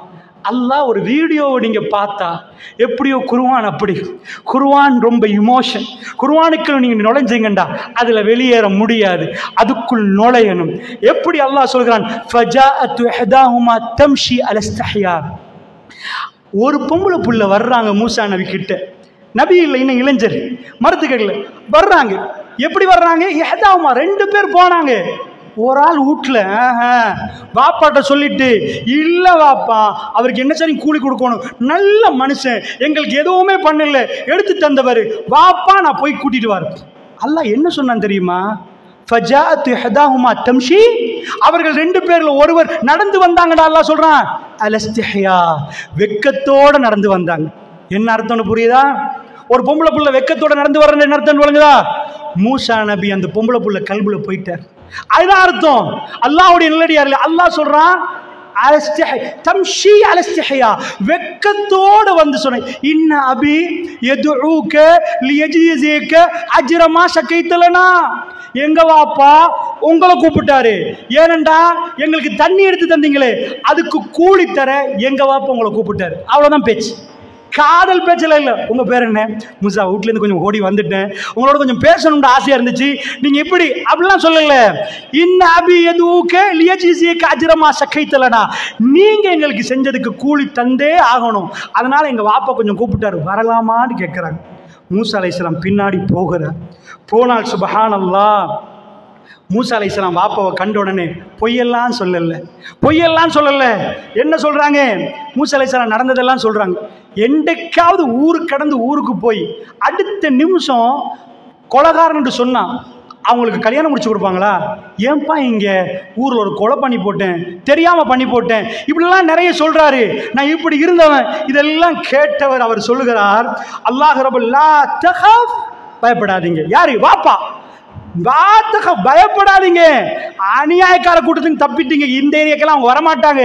அல்லாஹ் ஒரு வீடியோவை நீங்கள் பார்த்தா எப்படியோ குருவான் அப்படி குருவான் ரொம்ப இமோஷன் குருவானுக்குள்ள நீங்கள் நுழைஞ்சீங்கண்டா அதில் வெளியேற முடியாது அதுக்குள் நுழையணும் எப்படி அல்லாஹ் சொல்கிறான் ஃபஜாஅத்து இஹ்தாஹுமா தம்ஷி அலஸ்தஹ்யா ஒரு பொம்பளை புள்ள வர்றாங்க மூசா நபி கிட்ட நபி இல்லை இன்னும் இளைஞர் மருத்துக்கடல வர்றாங்க எப்படி வர்றாங்க எதாவுமா ரெண்டு பேர் போனாங்க ஒரு ஆள் வீட்டில் வாப்பாட்ட சொல்லிட்டு இல்லை வாப்பா அவருக்கு என்ன சரி கூலி கொடுக்கணும் நல்ல மனுஷன் எங்களுக்கு எதுவுமே பண்ணல எடுத்து தந்தவர் வாப்பா நான் போய் கூட்டிட்டு வரேன் அல்லாஹ் என்ன சொன்னான் தெரியுமா ஃபஜாஅத்து இஹ்தாஹுமா தம்ஷி அவர்கள் ரெண்டு பேர்ல ஒருவர் நடந்து வந்தாங்கடா அல்லாஹ் சொல்றான் அலஸ்திஹ்யா வெக்கத்தோட நடந்து வந்தாங்க என்ன அர்த்தம்னு புரியுதா ஒரு பொம்பளை புள்ள வெக்கத்தோட நடந்து வர்றது என்ன அர்த்தம் விளங்குதா மூசா நபி அந்த பொம்பளை புள்ள கல்புல போயிட்டார் அதுதான் அர்த்தம் அல்லாஹ்வுடைய நிலடியார்ல அல்லாஹ் சொல்றான் அலஸ்திஹ் தம்ஷி அலஸ்திஹ்யா வெக்கத்தோட வந்து சொன்னேன் இன்ன அபி எதுஊக லியஜிஸேக அஜ்ரமா ஷகைத்தலனா எங்க வாப்பா உங்களை கூப்பிட்டாரு ஏனண்டா எங்களுக்கு தண்ணி எடுத்து தந்தீங்களே அதுக்கு கூலி தர எங்க வாப்பா உங்களை கூப்பிட்டாரு அவ்வளவுதான் பேச்சு காதல் பேச்சில் இல்லை உங்கள் பேர் என்ன முசா வீட்லேருந்து கொஞ்சம் ஓடி வந்துட்டேன் உங்களோட கொஞ்சம் பேசணும்னு ஆசையாக இருந்துச்சு நீங்கள் எப்படி அப்படிலாம் சொல்லல இன்ன அபி எதுவுக்கு லியஜிசிய காஜிரமா சக்கைத்தலனா நீங்கள் எங்களுக்கு செஞ்சதுக்கு கூலி தந்தே ஆகணும் அதனால் எங்கள் வாப்பா கொஞ்சம் கூப்பிட்டாரு வரலாமான்னு கேட்குறாங்க மூசா அலைஹிஸ்ஸலாம் பின்னாடி போகிறார் போனால் சுபஹான் அல்லாஹ் மூசா அலைஹிஸ்ஸலாம் வாப்பாவை கண்ட உடனே பொய்யெல்லாம் சொல்லல பொய்யெல்லாம் சொல்லல என்ன சொல்றாங்க மூசா அலைஹிஸ்ஸலாம் நடந்ததெல்லாம் சொல்றாங்க என்றைக்காவது ஊருக்கு கடந்து ஊருக்கு போய் அடுத்த நிமிஷம் கொலகாரன் சொன்னா அவங்களுக்கு கல்யாணம் முடிச்சு கொடுப்பாங்களா ஏன்பா இங்க ஊர்ல ஒரு கொலை பண்ணி போட்டேன் தெரியாம பண்ணி போட்டேன் இப்படிலாம் நிறைய சொல்றாரு நான் இப்படி இருந்தவன் இதெல்லாம் கேட்டவர் அவர் சொல்லுகிறார் அல்லாஹ் ரபுல் லா தஹப் பயப்படாதீங்க யாரு வாப்பா வாத்தக பயப்படாதீங்க அநியாயக்கார கூட்டத்துக்கு தப்பிட்டீங்க இந்த ஏரியாக்கெல்லாம் அவங்க வரமாட்டாங்க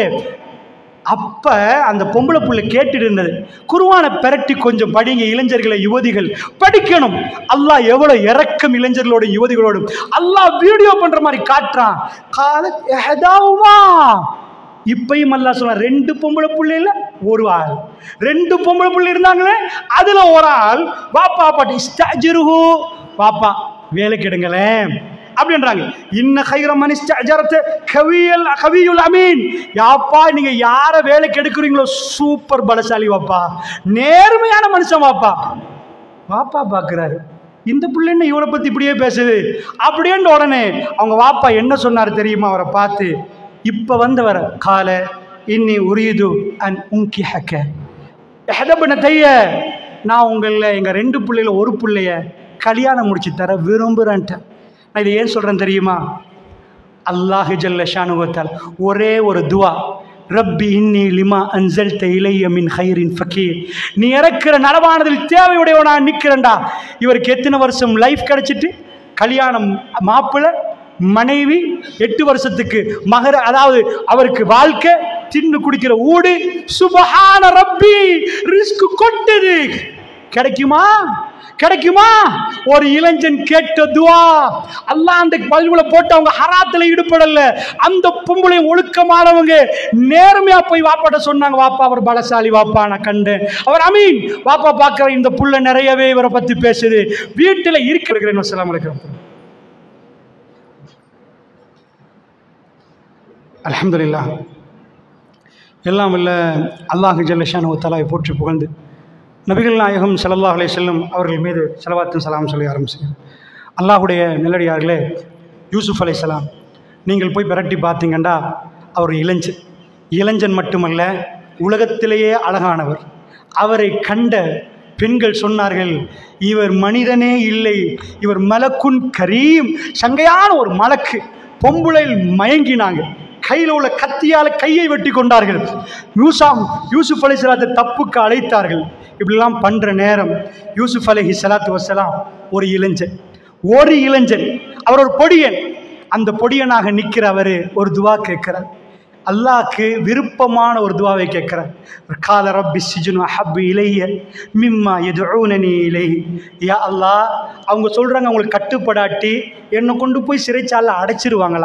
அப்ப அந்த பொம்பளை புள்ள கேட்டுட்டு இருந்தது குருவானை பெரட்டி கொஞ்சம் படிங்க இளைஞர்களை யுவதிகள் படிக்கணும் அல்லாஹ் எவ்வளவு இறக்கம் இளைஞர்களோட யுவதிகளோடும் அல்லாஹ் வீடியோ பண்ற மாதிரி காட்டுறான் கால எஹதாவுமா இப்பயும் அல்லாஹ் சொல்றான் ரெண்டு பொம்பளை புள்ளையில ஒரு ஆள் ரெண்டு பொம்பளை புள்ளை இருந்தாங்களே அதுல ஒரு ஆள் வாப்பா பாட்டி இஸ்தாஜிருஹு வாப்பா வேலைக்கு எடுங்களேன் அப்படின்றாங்க இன்ன கைர மனிஸ்டரத்து கவியல் கவியுல் அமீன் யாப்பா நீங்க யார வேலைக்கு எடுக்கிறீங்களோ சூப்பர் பலசாலி வாப்பா நேர்மையான மனுஷன் வாப்பா வாப்பா பார்க்குறாரு இந்த பிள்ளை என்ன இவரை பத்தி இப்படியே பேசுது அப்படின்ற உடனே அவங்க வாப்பா என்ன சொன்னார் தெரியுமா அவரை பார்த்து இப்ப வந்தவர் கால இன்னி உரியது அன் உங்கி ஹக்க எஹதபன தைய நான் உங்களில் எங்கள் ரெண்டு பிள்ளையில ஒரு பிள்ளைய கல்யாணம் முடிச்சு தர விரும்புகிறேன்ட்டேன் நான் இதை ஏன் சொல்கிறேன் தெரியுமா அல்லாஹு ஜல்ல ஷானுவத்தால் ஒரே ஒரு துவா ரப்பி இன்னி லிமா அன்சல் இளைய மின் ஹைரின் ஃபக்கீர் நீ இறக்குற நலவானதில் தேவையுடையவனா நிற்கிறேன்டா இவருக்கு எத்தனை வருஷம் லைஃப் கிடைச்சிட்டு கல்யாணம் மாப்பிள்ளை மனைவி எட்டு வருஷத்துக்கு மகர அதாவது அவருக்கு வாழ்க்கை தின்னு குடிக்கிற ஊடு சுபஹான ரப்பி ரிஸ்க் கொட்டுது கிடைக்குமா கிடைக்குமா ஒரு இளைஞன் கேட்ட துவா அல்லாஹ் அந்த பல்குல போட்டு அவங்க ஹராத்துல ஈடுபடல அந்த பொம்பளை ஒழுக்கமானவங்க நேர்மையா போய் வாப்பாட்ட சொன்னாங்க வாப்பா அவர் பலசாலி வாப்பா நான் கண்டேன் அவர் அமீன் வாப்பா பார்க்குற இந்த புள்ள நிறையவே இவரை பத்தி பேசுது வீட்டில் இருக்கிறேன் அஸ்ஸலாமு அலைக்கும் அல்ஹம்துலில்லாஹ் எல்லாம் வல்ல அல்லாஹ் ஜல்லஷானு தலாவை போற்றி புகழ்ந்து நபிகள் நாயகம் ஸல்லல்லாஹு அலைஹி செல்லும் அவர்கள் மீது செலவாத்தும் சலாம் சொல்லி ஆரம்பிச்சேன் அல்லாஹுடைய நிலடியார்களே யூசுப் அலைஹிஸ்ஸலாம் நீங்கள் போய் பிரட்டி பார்த்தீங்கன்னா அவர் இளைஞன் இளைஞன் மட்டுமல்ல உலகத்திலேயே அழகானவர் அவரை கண்ட பெண்கள் சொன்னார்கள் இவர் மனிதனே இல்லை இவர் மலக்குன் கரீம் சங்கையான ஒரு மலக்கு பொம்புளையில் மயங்கினாங்க கையில் உள்ள கத்தியால் கையை வெட்டி கொண்டார்கள் யூசாம் யூசுப் அலி சலாத்தை தப்புக்கு அழைத்தார்கள் இப்படிலாம் பண்ணுற நேரம் யூசுப் அலஹி சலாத்து வசலாம் ஒரு இளைஞன் ஒரு இளைஞன் அவர் ஒரு பொடியன் அந்த பொடியனாக நிற்கிற அவர் ஒரு துவா கேட்கிறார் அல்லாஹ்க்கு விருப்பமான ஒரு துவாவை கேட்கிறார் கால ரப்பி சிஜுனு அஹப்பு இலைய மிம்மா எதுனி இலை யா அல்லாஹ் அவங்க சொல்கிறாங்க அவங்களுக்கு கட்டுப்படாட்டி என்னை கொண்டு போய் சிறைச்சால அடைச்சிருவாங்களாம்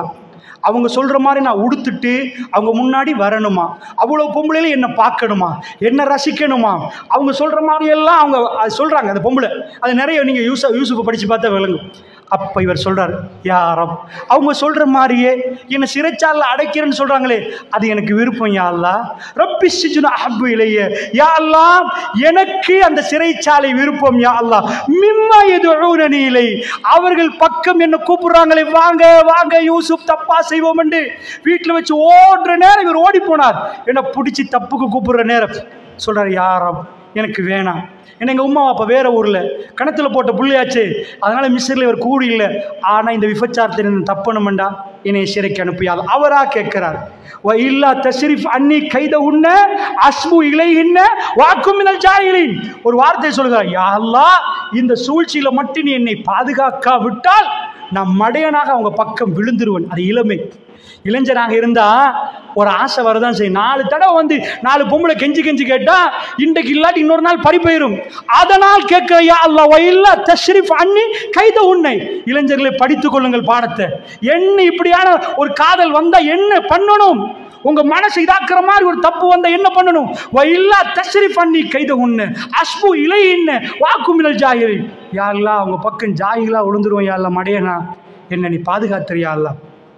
அவங்க சொல்கிற மாதிரி நான் உடுத்துட்டு அவங்க முன்னாடி வரணுமா அவ்வளோ பொம்பளையில என்னை பார்க்கணுமா என்ன ரசிக்கணுமா அவங்க சொல்கிற மாதிரியெல்லாம் அவங்க அது சொல்கிறாங்க அந்த பொம்பளை அது நிறைய நீங்கள் யூஸ் யூசுஃபை படித்து பார்த்தா விளங்கும் அப்போ இவர் சொல்கிறார் யாரம் அவங்க சொல்கிற மாதிரியே என்னை சிறைச்சாலில் அடைக்கிறேன்னு சொல்கிறாங்களே அது எனக்கு விருப்பம் யா அல்லா ரப்பி சிஜுன அஹப்பு இலைய யா அல்லா எனக்கு அந்த சிறைச்சாலை விருப்பம் யா அல்லா மிம்மா எது இலை அவர்கள் பக்கம் என்ன கூப்பிடுறாங்களே வாங்க வாங்க யூசுப் தப்பா செய்வோம் என்று வீட்டில் வச்சு ஓடுற நேரம் இவர் ஓடி போனார் என்னை பிடிச்சி தப்புக்கு கூப்பிடுற நேரம் சொல்கிறார் யாரம் எனக்கு வேணாம் ஏன்னா எங்கள் உமா அப்போ வேற ஊரில் கணத்தில் போட்ட புள்ளையாச்சு அதனால் மிஸ்ரில் இவர் கூடி இல்லை ஆனால் இந்த விபச்சாரத்தில் இருந்து தப்பணுமெண்டா என்னை சிறைக்கு அனுப்பியால் அவராக கேட்கிறார் வ இல்லா தஸ்ரீஃப் அன்னி கைத உண்ண அஸ்மு இலை இன்ன வாக்கும் மினல் ஜாயிலின் ஒரு வார்த்தை சொல்கிறார் யா அல்லாஹ் இந்த சூழ்ச்சியில் மட்டும் நீ என்னை பாதுகாக்காவிட்டால் நான் மடையனாக அவங்க பக்கம் விழுந்துருவேன் அது இளமை இளைஞனாக இருந்தா ஒரு ஆசை வரதான் செய்யும் நாலு தடவை வந்து நாலு பொம்பளை கெஞ்சி கெஞ்சி கேட்டா இன்றைக்கு இல்லாட்டி இன்னொரு நாள் பறி போயிடும் அதனால் கேட்கிறையா அல்ல இல்ல தஷ்ரீஃப் அண்ணி கைத உன்னை இளைஞர்களை படித்துக் கொள்ளுங்கள் பாடத்தை என்ன இப்படியான ஒரு காதல் வந்தா என்ன பண்ணணும் உங்க மனசு இதாக்குற மாதிரி ஒரு தப்பு வந்தா என்ன பண்ணணும் இல்லா தஷ்ரீஃப் அண்ணி கைத உன்னை அஸ்பு இலை என்ன வாக்குமிழல் ஜாகிரி யாரெல்லாம் அவங்க பக்கம் ஜாகிலா விழுந்துருவோம் யாரெல்லாம் மடையனா என்ன நீ பாதுகாத்துறியா அல்லா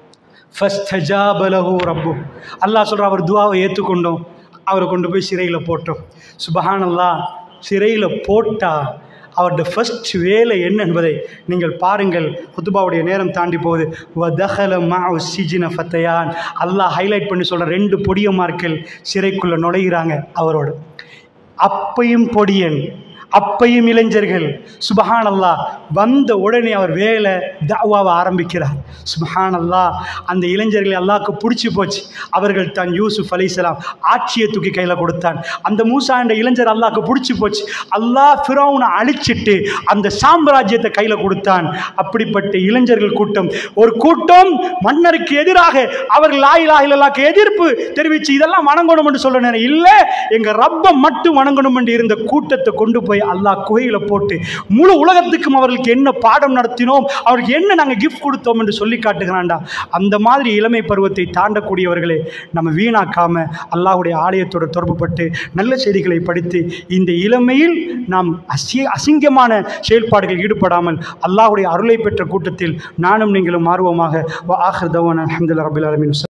ஃபஸ்தஜாபலஹு ரப்பு அல்லாஹ் சொல்கிற அவர் துவாவை ஏற்றுக்கொண்டோம் அவரை கொண்டு போய் சிறையில் போட்டோம் சுபஹானல்லா சிறையில் போட்டா அவருடைய ஃபர்ஸ்ட் வேலை என்ன என்பதை நீங்கள் பாருங்கள் குத்துபாவுடைய நேரம் தாண்டி போகுது வதஹல மாவு சிஜின ஃபத்தையான் அல்லாஹ் ஹைலைட் பண்ணி சொல்கிற ரெண்டு பொடியமார்கள் சிறைக்குள்ளே நுழைகிறாங்க அவரோட அப்பையும் பொடியன் அப்பையும் இளைஞர்கள் சுபஹான் அல்லா வந்த உடனே அவர் வேலை தாவாவை ஆரம்பிக்கிறார் சுபஹான் அல்லா அந்த இளைஞர்களை அல்லாவுக்கு பிடிச்சி போச்சு அவர்கள் தான் யூசுப் அலிசலாம் ஆட்சியை தூக்கி கையில் கொடுத்தான் அந்த மூசா என்ற இளைஞர் அல்லாவுக்கு பிடிச்சி போச்சு அல்லாஹ் ஃபிரௌனை அழிச்சிட்டு அந்த சாம்ராஜ்யத்தை கையில் கொடுத்தான் அப்படிப்பட்ட இளைஞர்கள் கூட்டம் ஒரு கூட்டம் மன்னருக்கு எதிராக அவர்கள் லாயிலா இல்லலாக்கு எதிர்ப்பு தெரிவித்து இதெல்லாம் வணங்கணும் என்று சொல்ல நேரம் இல்லை எங்கள் ரப்பை மட்டும் வணங்கணும் என்று இருந்த கூட்டத்தை கொண்டு போய் அல்லாஹ் குகையில் போட்டு முழு உலகத்துக்கும் அவர்களுக்கு என்ன பாடம் நடத்தினோம் அவருக்கு என்ன நாங்கள் கிஃப்ட் கொடுத்தோம் என்று சொல்லி காட்டுகிறான்டா அந்த மாதிரி இளமை பருவத்தை தாண்டக்கூடியவர்களே நம்ம வீணாக்காம அல்லாஹுடைய ஆலயத்தோடு தொடர்புபட்டு நல்ல செய்திகளை படித்து இந்த இளமையில் நாம் அசி அசிங்கமான செயல்பாடுகள் ஈடுபடாமல் அல்லாஹுடைய அருளை பெற்ற கூட்டத்தில் நானும் நீங்களும் ஆர்வமாக ஆஹர் தவான் அஹமதுல்லா ரபில் அலமின்